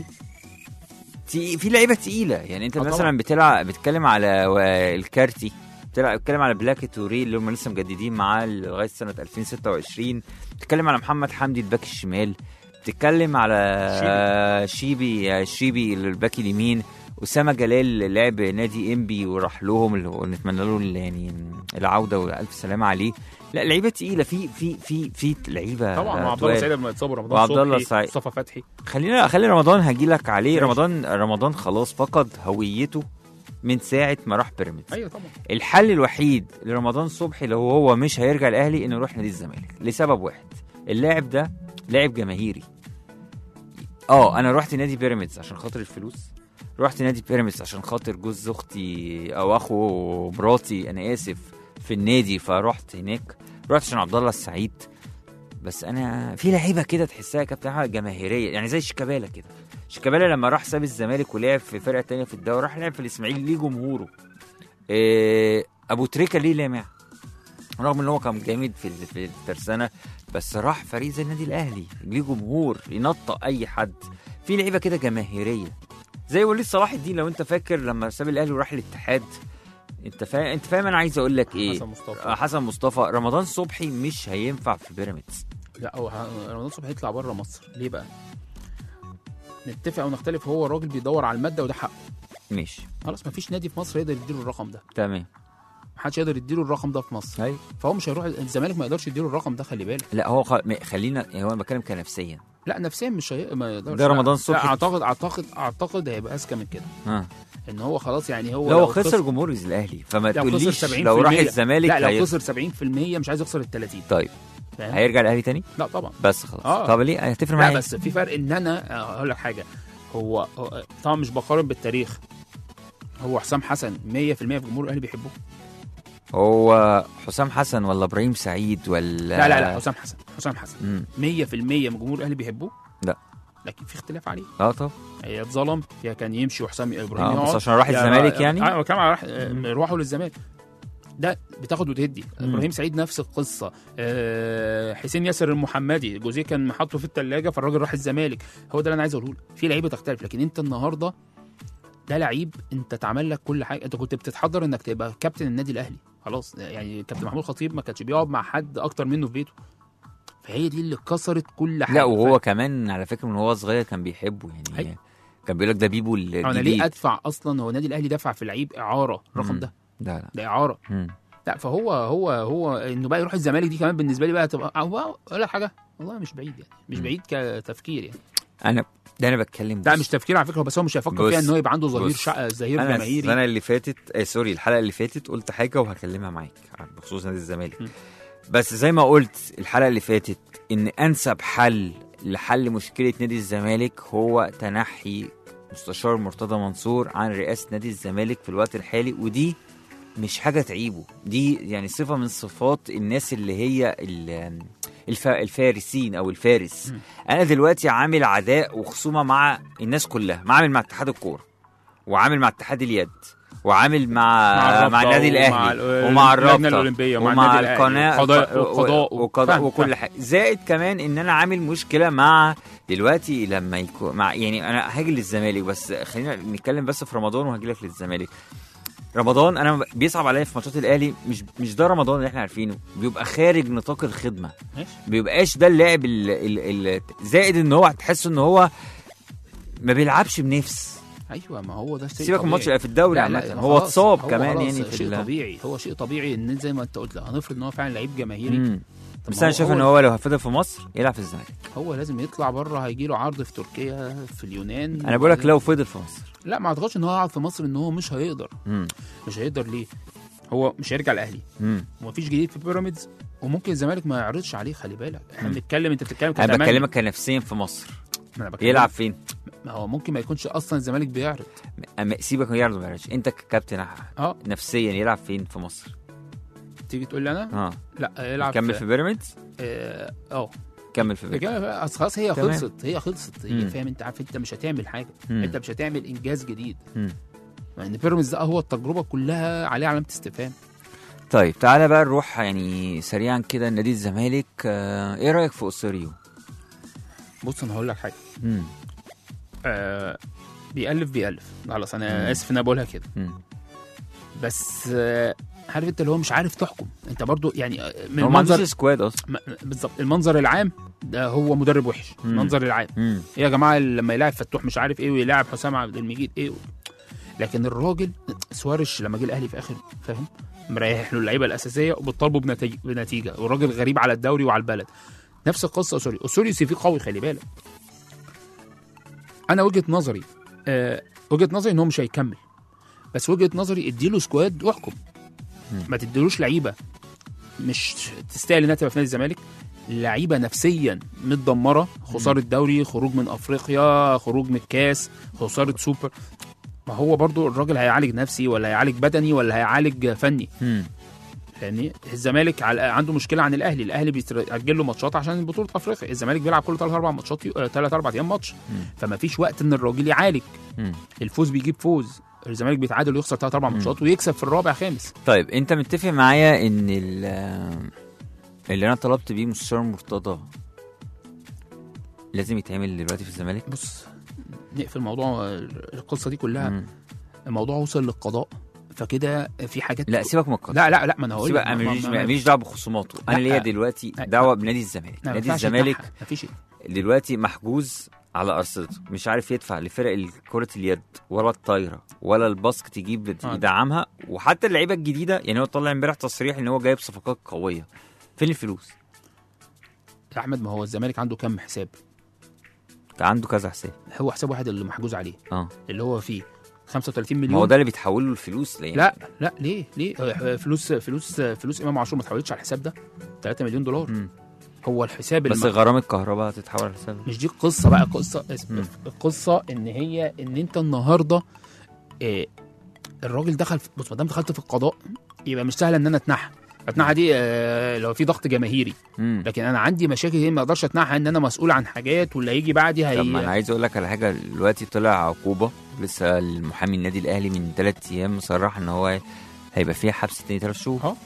تي- في لعيبه تقيله يعني انت آه مثلا طبعا. بتلعب بتتكلم على و- الكارتي بتلعب بتتكلم على بلاك توري اللي هم لسه مجددين معاه لغايه سنه 2026 بتتكلم على محمد حمدي الباك الشمال بتتكلم على شيبي شيبي الباك اليمين اسامه جلال لعب نادي انبي وراح لهم اللي هو نتمنى له ال- يعني العوده والف سلامه عليه لا لعيبه تقيله في في في في لعيبه طبعا مع عبد طوال. الله سعيد لما يتصاب رمضان وعبد الله صبحي، سعيد. مصطفى فتحي خلينا خلي رمضان هجي لك عليه ماشي. رمضان رمضان خلاص فقد هويته من ساعه ما راح بيراميدز ايوه طبعا الحل الوحيد لرمضان صبحي لو هو مش هيرجع الاهلي انه يروح نادي الزمالك لسبب واحد اللاعب ده لاعب جماهيري اه انا رحت نادي بيراميدز عشان خاطر الفلوس رحت نادي بيراميدز عشان خاطر جوز اختي او اخو مراتي انا اسف في النادي فرحت هناك رحت عشان عبد الله السعيد بس انا في لعيبه كده تحسها كانت بتاعها جماهيريه يعني زي شيكابالا كده شيكابالا لما راح ساب الزمالك ولعب في فرقه تانية في الدوري راح لعب في الاسماعيلي ليه جمهوره إيه ابو تريكه ليه لامع رغم ان هو كان جامد في ال- في الترسانه بس راح فريق زي النادي الاهلي ليه جمهور ينطق اي حد في لعيبه كده جماهيريه زي وليد صلاح الدين لو انت فاكر لما ساب الاهلي وراح الاتحاد انت فاهم انت فاهم انا عايز اقول لك ايه حسن مصطفى آه، حسن مصطفى رمضان صبحي مش هينفع في بيراميدز لا هو ه- رمضان صبحي هيطلع بره مصر ليه بقى؟ نتفق او نختلف هو الراجل بيدور على الماده وده حقه ماشي خلاص مفيش نادي في مصر يقدر يديله الرقم ده تمام محدش يقدر يديله الرقم ده في مصر ايوه فهو مش هيروح الزمالك ما يقدرش يديله الرقم ده خلي بالك لا هو خ... م- خلينا يعني هو انا بتكلم كنفسيا لا نفسيا مش هي... ما يقدرش ده رمضان لا، صبحي. لا اعتقد اعتقد اعتقد هيبقى اذكى من كده ها ان هو خلاص يعني هو لو, لو خسر جمهور الاهلي فما لو خسر تقوليش 70% لو راح الزمالك لا لو هي- خسر 70% مش عايز يخسر ال 30 طيب فاهم؟ هيرجع الاهلي تاني لا طبعا بس خلاص آه. طب ليه هتفرق لا معايا بس في فرق ان انا آه، هقول لك حاجه هو هو- طبعا مش بقارن بالتاريخ هو حسام حسن 100% في جمهور الاهلي بيحبه هو حسام حسن ولا ابراهيم سعيد ولا لا لا لا حسام حسن حسام حسن مم. 100% من جمهور الاهلي بيحبوه لا. لكن في اختلاف عليه اه طب هي اتظلم فيها كان يمشي وحسام ابراهيم اه بس يقعد. عشان راح يا- الزمالك يعني اه كمان راح روحوا للزمالك ده بتاخد وتدي ابراهيم سعيد نفس القصه آه حسين ياسر المحمدي جوزيه كان محطه في الثلاجه فالراجل راح الزمالك هو ده اللي انا عايز اقوله لك في لعيبه تختلف لكن انت النهارده ده لعيب انت اتعمل لك كل حاجه انت كنت بتتحضر انك تبقى كابتن النادي الاهلي خلاص يعني كابتن محمود خطيب ما كانش بيقعد مع حد اكتر منه في بيته فهي دي اللي كسرت كل حاجه لا وهو كمان على فكره من هو صغير كان بيحبه يعني أيوة. كان بيقول لك ده بيبو انا ليه الجديد ادفع اصلا هو النادي الاهلي دفع في لعيب اعاره الرقم مم. ده لا لا ده اعاره مم. لا فهو هو هو انه بقى يروح الزمالك دي كمان بالنسبه لي بقى تبقى هو اقول لك حاجه والله مش بعيد يعني مش مم. بعيد كتفكير يعني انا ده انا بتكلم لا بص. مش تفكير على فكره بس هو مش هيفكر بص. فيها ان هو يبقى عنده ظهير بص. شقه ظهير انا جماهيري السنه اللي فاتت آه سوري الحلقه اللي فاتت قلت حاجه وهكلمها معاك بخصوص نادي الزمالك م. بس زي ما قلت الحلقه اللي فاتت ان انسب حل لحل مشكله نادي الزمالك هو تنحي مستشار مرتضى منصور عن رئاسه نادي الزمالك في الوقت الحالي ودي مش حاجه تعيبه دي يعني صفه من صفات الناس اللي هي ال- الف... الفارسين او الفارس م. انا دلوقتي عامل عداء وخصومه مع الناس كلها ما عامل مع اتحاد الكوره وعامل مع اتحاد اليد وعامل مع الرابطة مع النادي ومع الاهلي ال- ومع اللجنة الرابطه الأولمبية ومع ومع النادي الأهلي القناه وقضاء- و- وقضاء وقضاء فاهم، وكل فاهم. حاجه زائد كمان ان انا عامل مشكله مع دلوقتي لما يكون مع يعني انا هاجي للزمالك بس خلينا نتكلم بس في رمضان وهاجي لك للزمالك رمضان انا بيصعب عليا في ماتشات الاهلي مش مش ده رمضان اللي احنا عارفينه بيبقى خارج نطاق الخدمه ماشي بيبقاش ده اللاعب ال- ال- ال- زائد ان هو هتحس ان هو ما بيلعبش بنفس ايوه ما هو ده شيء سيبك من طبيعي. الماتش في الدوري لا لا عامه ما هو خلاص، اتصاب هو كمان خلاص يعني في شيء ال- طبيعي هو شيء طبيعي ان زي ما انت قلت هنفرض ان هو فعلا لعيب جماهيري مم. طب بس ما انا هو- شايف هو- ان هو لو هفضل في مصر يلعب في الزمالك هو لازم يطلع بره هيجي له عرض في تركيا في اليونان انا بقول لك لو فضل في مصر لا ما اعتقدش ان هو يقعد في مصر ان هو مش هيقدر مم. مش هيقدر ليه هو مش هيرجع الاهلي مم. ومفيش جديد في بيراميدز وممكن الزمالك ما يعرضش عليه خلي بالك احنا مم. بنتكلم انت بتتكلم انا كتمني. بكلمك كنفسيا في مصر ما أنا بكلمك. يلعب فين ما هو ممكن ما يكونش اصلا الزمالك بيعرض أما سيبك من يعرض ما يعرضش انت ككابتن اه نفسيا يلعب فين في مصر تيجي تقول لي انا اه لا يلعب كمل في بيراميدز اه اه كمل في بيراميدز كمل في- أصل خلاص هي تمام. خلصت هي خلصت هي مم. فاهم انت عارف انت مش هتعمل حاجه مم. انت مش هتعمل انجاز جديد مم. يعني بيراميدز ده هو التجربه كلها عليه علامه استفهام طيب تعالى بقى نروح يعني سريعا كده نادي الزمالك آه ايه رايك في اوسوريو بص انا هقول لك حاجه مم. آه بيألف بيألف خلاص انا مم. اسف ان انا بقولها كده مم. بس آه عارف انت اللي هو مش عارف تحكم انت برضو يعني آه، من هو ما عندوش المنظر سكواد اصلا م- بالظبط المنظر العام ده هو مدرب وحش مم. المنظر العام مم. ايه يا جماعه لما يلاعب فتوح مش عارف ايه ويلاعب حسام عبد المجيد ايه لكن الراجل سوارش لما جه الاهلي في اخر فاهم مريح له اللعيبه الاساسيه وبتطالبه بنتيجه بنتيجه والراجل غريب على الدوري وعلى البلد نفس القصه اسوري اسوري سي في قوي خلي بالك انا وجهه نظري آه وجهه نظري ان هو مش هيكمل بس وجهه نظري اديله سكواد واحكم مم. ما تديلوش لعيبه مش تستاهل انها تبقى في نادي الزمالك لعيبه نفسيا متدمره خساره دوري خروج من افريقيا خروج من الكاس خساره سوبر ما هو برضو الراجل هيعالج نفسي ولا هيعالج بدني ولا هيعالج فني مم. يعني الزمالك على- عنده مشكله عن الاهلي الاهلي بيتاجل له ماتشات عشان بطوله افريقيا الزمالك بيلعب كل ثلاث اربع ماتشات ثلاث اربع ايام ماتش مم. فما فيش وقت ان الراجل يعالج مم. الفوز بيجيب فوز الزمالك بيتعادل ويخسر ثلاث اربع ماتشات ويكسب في الرابع خامس طيب انت متفق معايا ان ال- اللي انا طلبت بيه مستشار مرتضى لازم يتعمل دلوقتي في الزمالك بص نقفل موضوع القصه دي كلها مم. الموضوع وصل للقضاء فكده في حاجات لا سيبك من القضاء لا لا لا ما انا هقول سيبك لك. انا ما- ماليش ما- ما- ماليش دعوه بخصوماته انا لا. ليا دلوقتي لا. دعوه بنادي الزمالك لا، ما نادي ينفعش الزمالك يتنحى. مفيش دلوقتي محجوز على ارصدته مش عارف يدفع لفرق كره اليد ولا الطايره ولا الباسكت تجيب آه. يدعمها وحتى اللعيبه الجديده يعني هو طلع امبارح تصريح ان هو جايب صفقات قويه فين الفلوس؟ يا احمد ما هو الزمالك عنده كام حساب كان عنده كذا حساب هو حساب واحد اللي محجوز عليه اه اللي هو فيه 35 ما هو مليون ده اللي بيتحول له الفلوس ليه؟ لا لا ليه ليه آه، فلوس فلوس فلوس امام عاشور ما اتحولتش على الحساب ده 3 مليون دولار مم. هو الحساب بس الم... غرام الكهرباء هتتحول على حسابه مش دي القصه بقى قصه اسم- مم. القصه ان هي ان انت النهارده آه، الراجل دخل في... بص ما دام دخلت في القضاء يبقى مش سهل ان انا اتنحى اتنحى دي آه، لو في ضغط جماهيري مم. لكن انا عندي مشاكل هي ما اقدرش اتنحى ان انا مسؤول عن حاجات واللي هيجي بعدي طب ما انا هي عايز اقول لك على حاجه دلوقتي طلع عقوبه لسه المحامي النادي الاهلي من ثلاث ايام صرح ان هو هيبقى فيها حبس تاني ثلاث شهور اه.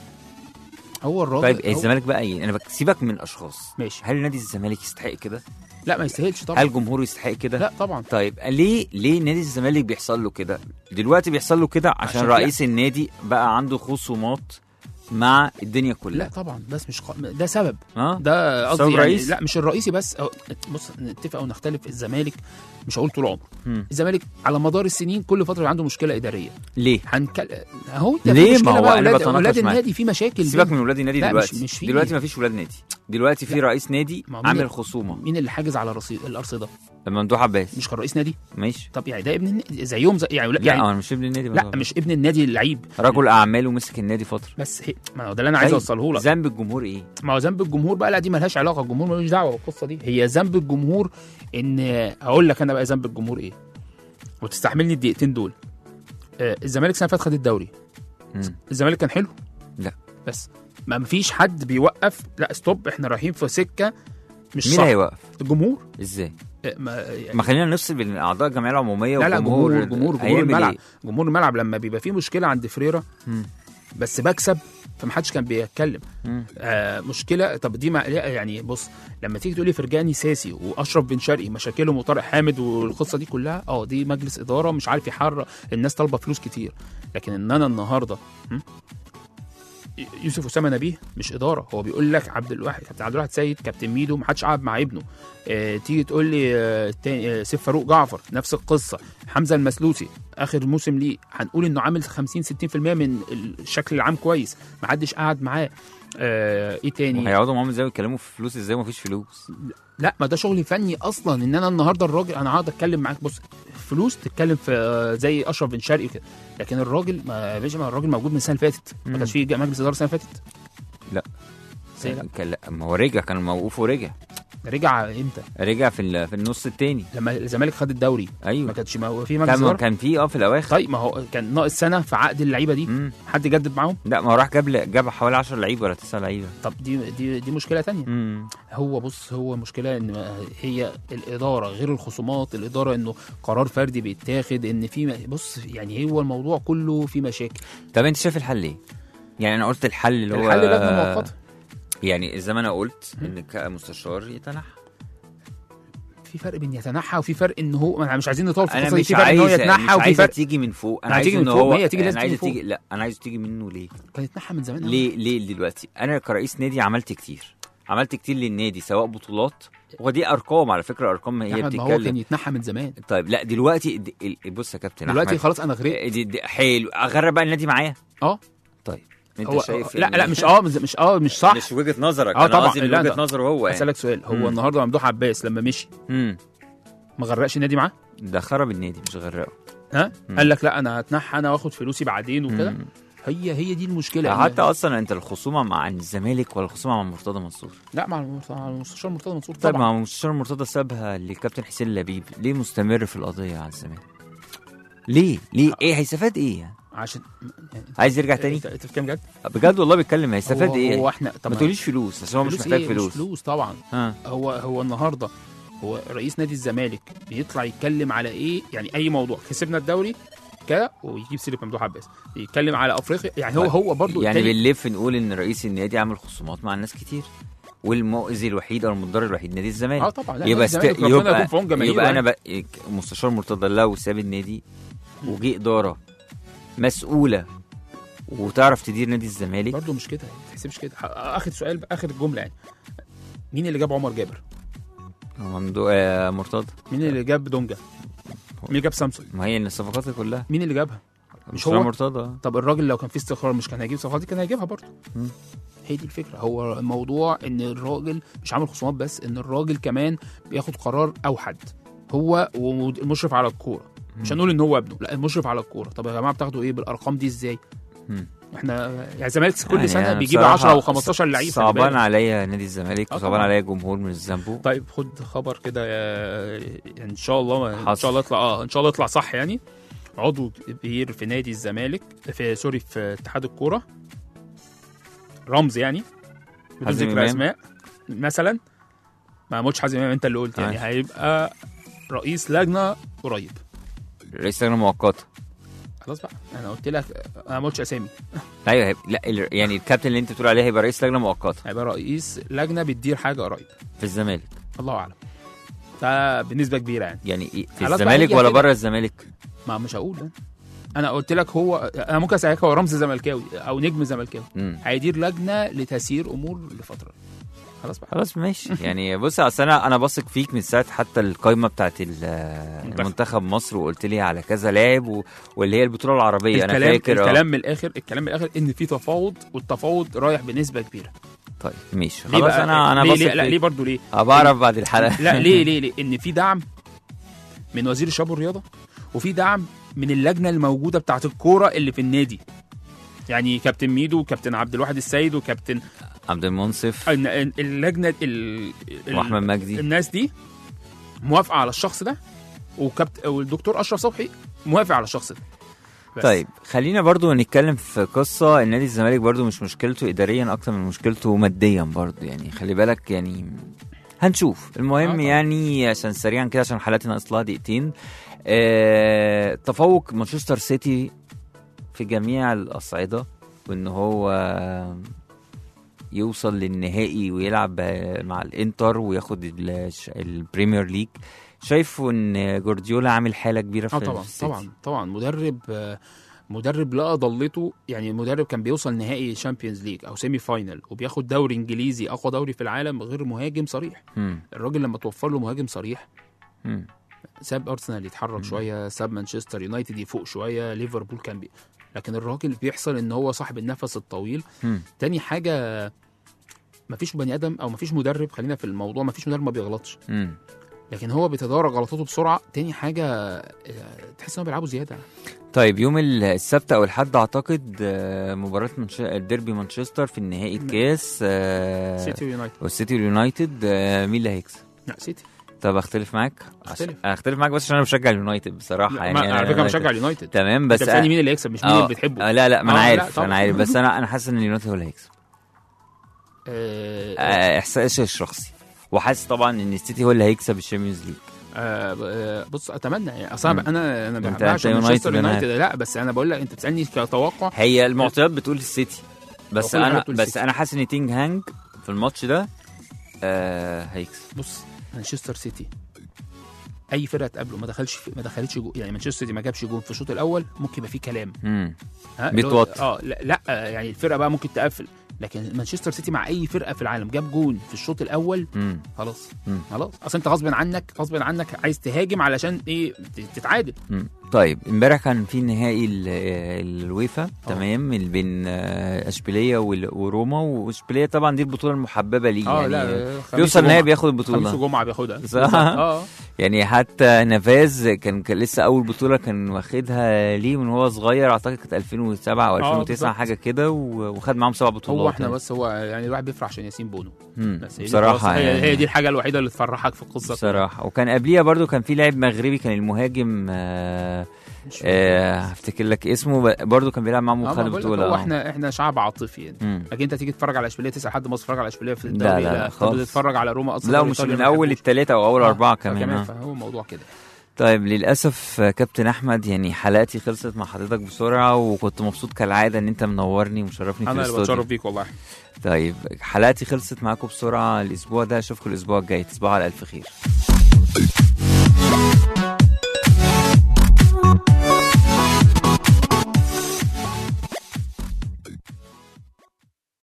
هو الراجل طيب هو- الزمالك بقى ايه؟ انا بسيبك من اشخاص ماشي هل نادي الزمالك يستحق كده؟ لا ما يستاهلش طبعا هل جمهوره يستحق كده؟ لا طبعا طيب ليه ليه نادي الزمالك بيحصل له كده؟ دلوقتي بيحصل له كده عشان, عشان رئيس النادي بقى عنده خصومات مع الدنيا لا كلها طبعا بس مش ق... ده سبب اه ده سبب قصدي يعني رئيسي؟ لا مش الرئيسي بس أو بص نتفق او نختلف الزمالك مش هقول طول عمره مم. الزمالك على مدار السنين كل فتره عنده مشكله اداريه ليه؟ هنكل... اهو انت ليه؟ في ما مشكله هو بقى أنا اولاد بتناقش اولاد معاك. النادي في مشاكل سيبك بين- من ولاد النادي لا، مش- دلوقتي مش في- دلوقتي ما فيش ولاد نادي دلوقتي في لا. رئيس نادي ما هو مين عامل ال- خصومه مين اللي حاجز على رصيد الارصده ممدوح عباس مش كان رئيس نادي ماشي طب يعني ده ابن النادي زيهم زي يعني لا يعني هو مش ابن النادي لا برضه. مش ابن النادي اللعيب رجل اعمال ومسك النادي فتره بس هي ما هو ده اللي انا عايز طيب، اوصله لك ذنب الجمهور ايه؟ ما هو ذنب الجمهور بقى لا دي ملهاش علاقه الجمهور ملوش دعوه بالقصه دي هي ذنب الجمهور ان اقول لك انا بقى ذنب الجمهور ايه وتستحملني الدقيقتين دول آه الزمالك السنه اللي فاتت خد الدوري مم. الزمالك كان حلو لا. بس ما فيش حد بيوقف لا ستوب احنا رايحين في سكه مش مين صح هيوقف؟ الجمهور ازاي؟ آه، ما يعني ما خلينا نفصل بين اعضاء الجمعيه العموميه لا لا والجمهور جمهور جمهور جمهور هيعمل الملعب إيه؟ جمهور الملعب لما بيبقى فيه مشكله عند فريرة مم. بس بكسب فمحدش كان بيتكلم مم. آه مشكله طب دي ما يعني بص لما تيجي تقولي فرجاني ساسي واشرف بن شرقي مشاكلهم وطارق حامد والقصه دي كلها اه دي مجلس اداره مش عارف يحرر الناس طالبه فلوس كتير لكن ان انا النهارده م? يوسف اسامه نبيه مش اداره هو بيقول لك عبد الواحد كابتن عبد الواحد سيد كابتن ميدو ما حدش قعد مع ابنه آه تيجي تقول لي آه التاني- آه سيف فاروق جعفر نفس القصه حمزه المسلوسي اخر موسم ليه هنقول انه عامل 50 60% من الشكل العام كويس ما حدش قعد معاه آه ايه تاني وهيقعدوا معاهم ازاي ويتكلموا في فلوس ازاي ومفيش فلوس لا ما ده شغل فني اصلا ان انا النهارده الراجل انا هقعد اتكلم معاك بص فلوس تتكلم في آه، زي اشرف بن شرقي كده لكن الراجل ما يا باشا ما الراجل موجود من السنه اللي فاتت ما مم. كانش في مجلس اداره السنه اللي فاتت لا. ازاي لا كان لا ما هو رجع كان موقوف ورجع رجع امتى رجع في ال- في النص التاني لما الزمالك خد الدوري ما ايوه كانش ما في مجلس كان اداره كان في اه في الاواخر طيب ما هو كان ناقص سنه في عقد اللعيبه دي مم. حد جدد معاهم لا ما هو راح جاب جاب حوالي 10 لعيبه ولا 9 لعيبه طب دي دي دي مشكله تانية مم. هو بص هو مشكله ان هي الاداره غير الخصومات الاداره انه قرار فردي بيتاخد ان في بص يعني هو الموضوع كله فيه مشاكل طب انت شايف الحل ايه؟ يعني انا قلت الحل اللي هو الحل لجنه مؤقته يعني زي ما انا قلت ان كمستشار يتنحى في فرق بين يتنحى وفي فرق ان هو انا مش عايزين نطول في انا القصه دي مش في فرق ان هو عايز يتنحى مش وفي عايزه فرق تيجي من فوق انا ما عايز هتيجي ان من فوق، هو ما هي هتيجي انا لازم عايزه من فوق. تيجي لا انا عايزه تيجي منه ليه؟ كان يتنحى من زمان أوي. ليه ليه دلوقتي انا كرئيس نادي عملت كتير عملت كتير للنادي سواء بطولات ودي ارقام على فكره ارقام يا هي احمد ما هو كان بتتكلم يتنحى من زمان طيب لا دلوقتي د- ال- بص يا كابتن دلوقتي أحمد، خلاص انا غرقت دي دي حلو اغرب بقى النادي معايا اه طيب انت هو شايف لا إن- لا مش اه مش مش اه مش صح مش وجهه نظرك آه انا طبعاً، قصدي من لا، وجهه ده- نظره هو يعني اسالك سؤال هو مم. النهارده ممدوح عباس لما مشي امم ما غرقش النادي معاه ده خرب النادي مش غرقه ها مم. قال لك لا انا هتنحى انا واخد فلوسي بعدين وكده مم. هي هي دي المشكله حتى اصلا انت الخصومه مع الزمالك ولا الخصومه مع مرتضى منصور؟ لا مع المرت- مع المستشار مرتضى منصور طيب طبعا مع مستشار مرتضى سابها لكابتن حسين لبيب ليه مستمر في القضيه على الزمالك؟ ليه؟ ليه؟ ايه هيستفاد ايه يعني؟ عشان يعني عايز يرجع تاني؟ انت انت بتتكلم جد بجد والله بيتكلم هيستفاد هو- ايه؟ هو احنا طب ما تقوليش فلوس عشان هو مش محتاج إيه؟ فلوس مش فلوس طبعا ها هو هو النهارده هو رئيس نادي الزمالك بيطلع يتكلم على ايه يعني اي موضوع كسبنا الدوري كده ويجيب سيره ممدوح عباس يتكلم على افريقيا يعني هو هو برضو يعني التاني- بنلف نقول ان رئيس النادي عامل خصومات مع ناس كتير والمؤذي الوحيد او المضر الوحيد نادي الزمالك اه طبعا لا يبقى نادي است... الزمالك ربنا يبقى يكون في عون جماهيره يبقى انا يعني. بقى مستشار مرتضى لو ساب النادي وجي اداره مسؤوله وتعرف تدير نادي الزمالك برضه مش كده ما تحسبش كده اخر سؤال بقى، اخر الجمله يعني مين اللي جاب عمر جابر؟ ممدوح آه مرتضى مين اللي جاب دونجا؟ مين اللي جاب سامسون؟ ما هي الصفقات دي كلها مين اللي جابها؟ مش مستشار هو؟ مرتضى طب الراجل لو كان في استقرار مش كان هيجيب صفقات دي كان هيجيبها برضه مم. هي دي الفكره هو الموضوع ان الراجل مش عامل خصومات بس ان الراجل كمان بياخد قرار اوحد هو والمشرف على الكوره مش هنقول ان هو ابنه لا المشرف على الكوره طب يا جماعه بتاخدوا ايه بالارقام دي ازاي مم. احنا يعني الزمالك كل يعني سنه أنا بيجيب بصراحة 10 و15 لعيب خلي صعبان بالك. عليا نادي الزمالك آه وصعبان طبعاً. عليا جمهور من ذنبه طيب خد خبر كده يا- يعني ان شاء الله ان حصل. شاء الله يطلع اه ان شاء الله يطلع صح يعني عضو كبير في نادي الزمالك في سوري في اتحاد الكوره رمز يعني بدون حازم ذكر إمام. اسماء مثلا ما قلتش حازم امام انت اللي قلت يعني ماشي. هيبقى رئيس لجنه قريب رئيس لجنه مؤقته خلاص بقى انا قلت لك انا ما قلتش اسامي ايوه هيبقى- لا ال- يعني الكابتن اللي انت بتقول عليه هيبقى رئيس لجنه مؤقته هيبقى رئيس لجنه بتدير حاجه قريب في الزمالك الله اعلم ده بنسبه كبيره يعني يعني إيه في خلاص بقى الزمالك هي ولا كده. بره الزمالك ما مش هقول أنا. انا قلت لك هو انا ممكن اسالك هو رمز زملكاوي او نجم زملكاوي امم هيدير لجنه لتسيير امور لفتره خلاص بقى خلاص ماشي يعني بص اصل انا انا بثق فيك من ساعه حتى القايمه بتاعت ال- منتخب. المنتخب مصر وقلت لي على كذا لاعب و... واللي هي البطوله العربيه انا الكلام فاكر آه. الكلام من الاخر الكلام من الاخر ان في تفاوض والتفاوض رايح بنسبه كبيره طيب ماشي ليه خلاص بقى انا انا ليه, بثق ليه لا فيك. ليه برضه ليه هبقى اعرف بعد الحلقه لا ليه ليه ليه ان في دعم من وزير الشباب والرياضه وفي دعم من اللجنه الموجوده بتاعت الكوره اللي في النادي يعني كابتن ميدو وكابتن عبد الواحد السيد وكابتن عبد المنصف الن- اللجنه ال... ال- واحمد مجدي الناس دي موافقه على الشخص ده وكابت والدكتور اشرف صبحي موافق على الشخص ده بس. طيب خلينا برضو نتكلم في قصة النادي الزمالك برضو مش مشكلته إداريا أكتر من مشكلته ماديا برضو يعني خلي بالك يعني هنشوف المهم آه طبعا. يعني عشان سريعا كده عشان حلقتنا ناقص لها دقيقتين آه تفوق مانشستر سيتي في جميع الأصعدة وإن هو يوصل للنهائي ويلعب مع الانتر وياخد ال- البريمير ليج شايفه ان جوارديولا عامل حاله كبيره في اه طبعا السيتي. طبعا طبعا مدرب آه، مدرب لقى ضلته يعني مدرب كان بيوصل نهائي شامبيونز ليج او سيمي فاينل وبياخد دوري انجليزي اقوى دوري في العالم غير مهاجم صريح مم. الراجل لما توفر له مهاجم صريح مم. ساب ارسنال يتحرك شويه ساب مانشستر يونايتد يفوق شويه ليفربول كان بي لكن الراجل بيحصل ان هو صاحب النفس الطويل مم. تاني حاجه مفيش بني ادم او مفيش مدرب خلينا في الموضوع مفيش مدرب ما بيغلطش مم. لكن هو بيتدارك غلطاته بسرعه تاني حاجه آه، تحس انهم بيلعبوا زياده طيب يوم السبت او الحد اعتقد آه، مباراه منش... ديربي مانشستر في النهائي الكاس آه، سيتي ويونايتد والسيتي واليونايتد آه، مين اللي هيكسب؟ لا سيتي طب اختلف معاك؟ أختلف. عشان- اختلف معاك بس عشان انا بشجع اليونايتد بصراحه لا، يعني ما- أنا على فكره اليونايتد. بشجع اليونايتد تمام بس بس انت بتسالني مين اللي هيكسب مش مين آه، اللي بتحبه آه لا لا ما انا آه، لا، عارف طبعا. انا عارف بس انا انا حاسس ان اليونايتد هو اللي هيكسب آه، آه، احساسي الشخصي وحاسس طبعا ان السيتي هو اللي هيكسب الشامبيونز ليج آه، آه، بص اتمنى يعني اصلا مم. انا انا أنت- بعشق أنت مانشستر يونايتد، أنا يونايتد لا بس انا بقول لك انت بتسالني كتوقع هي المعطيات بتقول السيتي بس كل حاجة انا بتقول بس السيتي. انا حاسس ان تينج هانج في الماتش ده آه هيكسب بص مانشستر سيتي اي فرقه تقابله ما دخلش في ما دخلتش جو يعني مانشستر سيتي ما جابش جون في الشوط الاول ممكن يبقى فيه كلام امم ها اللي هو- بيتوتر. اه لا, لا يعني الفرقه بقى ممكن تقفل لكن مانشستر سيتي مع اي فرقه في العالم جاب جون في الشوط الاول مم. خلاص مم. خلاص اصل انت غصب عنك غصب عنك عايز تهاجم علشان ايه ت- تتعادل مم. طيب امبارح كان في نهائي ال- الويفا تمام اللي بين آه، اشبيليه وال- وروما واشبيليه طبعا دي البطوله المحببه ليه اه يعني لا خميس بيوصل وجمعة. النهائي بياخد خميس البطوله وجمعه بياخدها صح؟ اه يعني حتى نافاز كان كان لسه اول بطوله كان واخدها ليه من هو صغير اعتقد كانت 2007 او آه، 2009 بالظبط. حاجه كده و- وخد معاهم سبع بطولات هو احنا يعني. بس هو يعني الواحد بيفرح عشان ياسين بونو مم. بس هي دي بصراحه خلاص، هي, يعني هي دي الحاجه الوحيده اللي تفرحك في القصه كلها. بصراحه وكان قبليها برضو كان في لاعب مغربي كان المهاجم آه مش فاكر. آه هفتكر لك اسمه ب- برضو كان بيلعب معاهم آه، وخد ما بقول لك البطوله هو آه. احنا احنا شعب عاطفي يعني مم. لكن انت تيجي تتفرج على اشبيليه تسال حد مصر تتفرج على اشبيليه في لا، الدوري لا، لا، طب خالص. تتفرج على روما اصلا لا الدوري مش الإيطالي من ما اول بيحبوش. الثلاثه او اول آه، اربعه كمان فكمان آه. فهو موضوع كده طيب للاسف آه، كابتن احمد يعني حلقتي خلصت مع حضرتك بسرعه وكنت مبسوط كالعاده ان انت منورني ومشرفني في انا اللي الاستوديو بتشرف بيك والله طيب حلقتي خلصت معاكم بسرعه الاسبوع ده اشوفكم الاسبوع الجاي تصبحوا على الف خير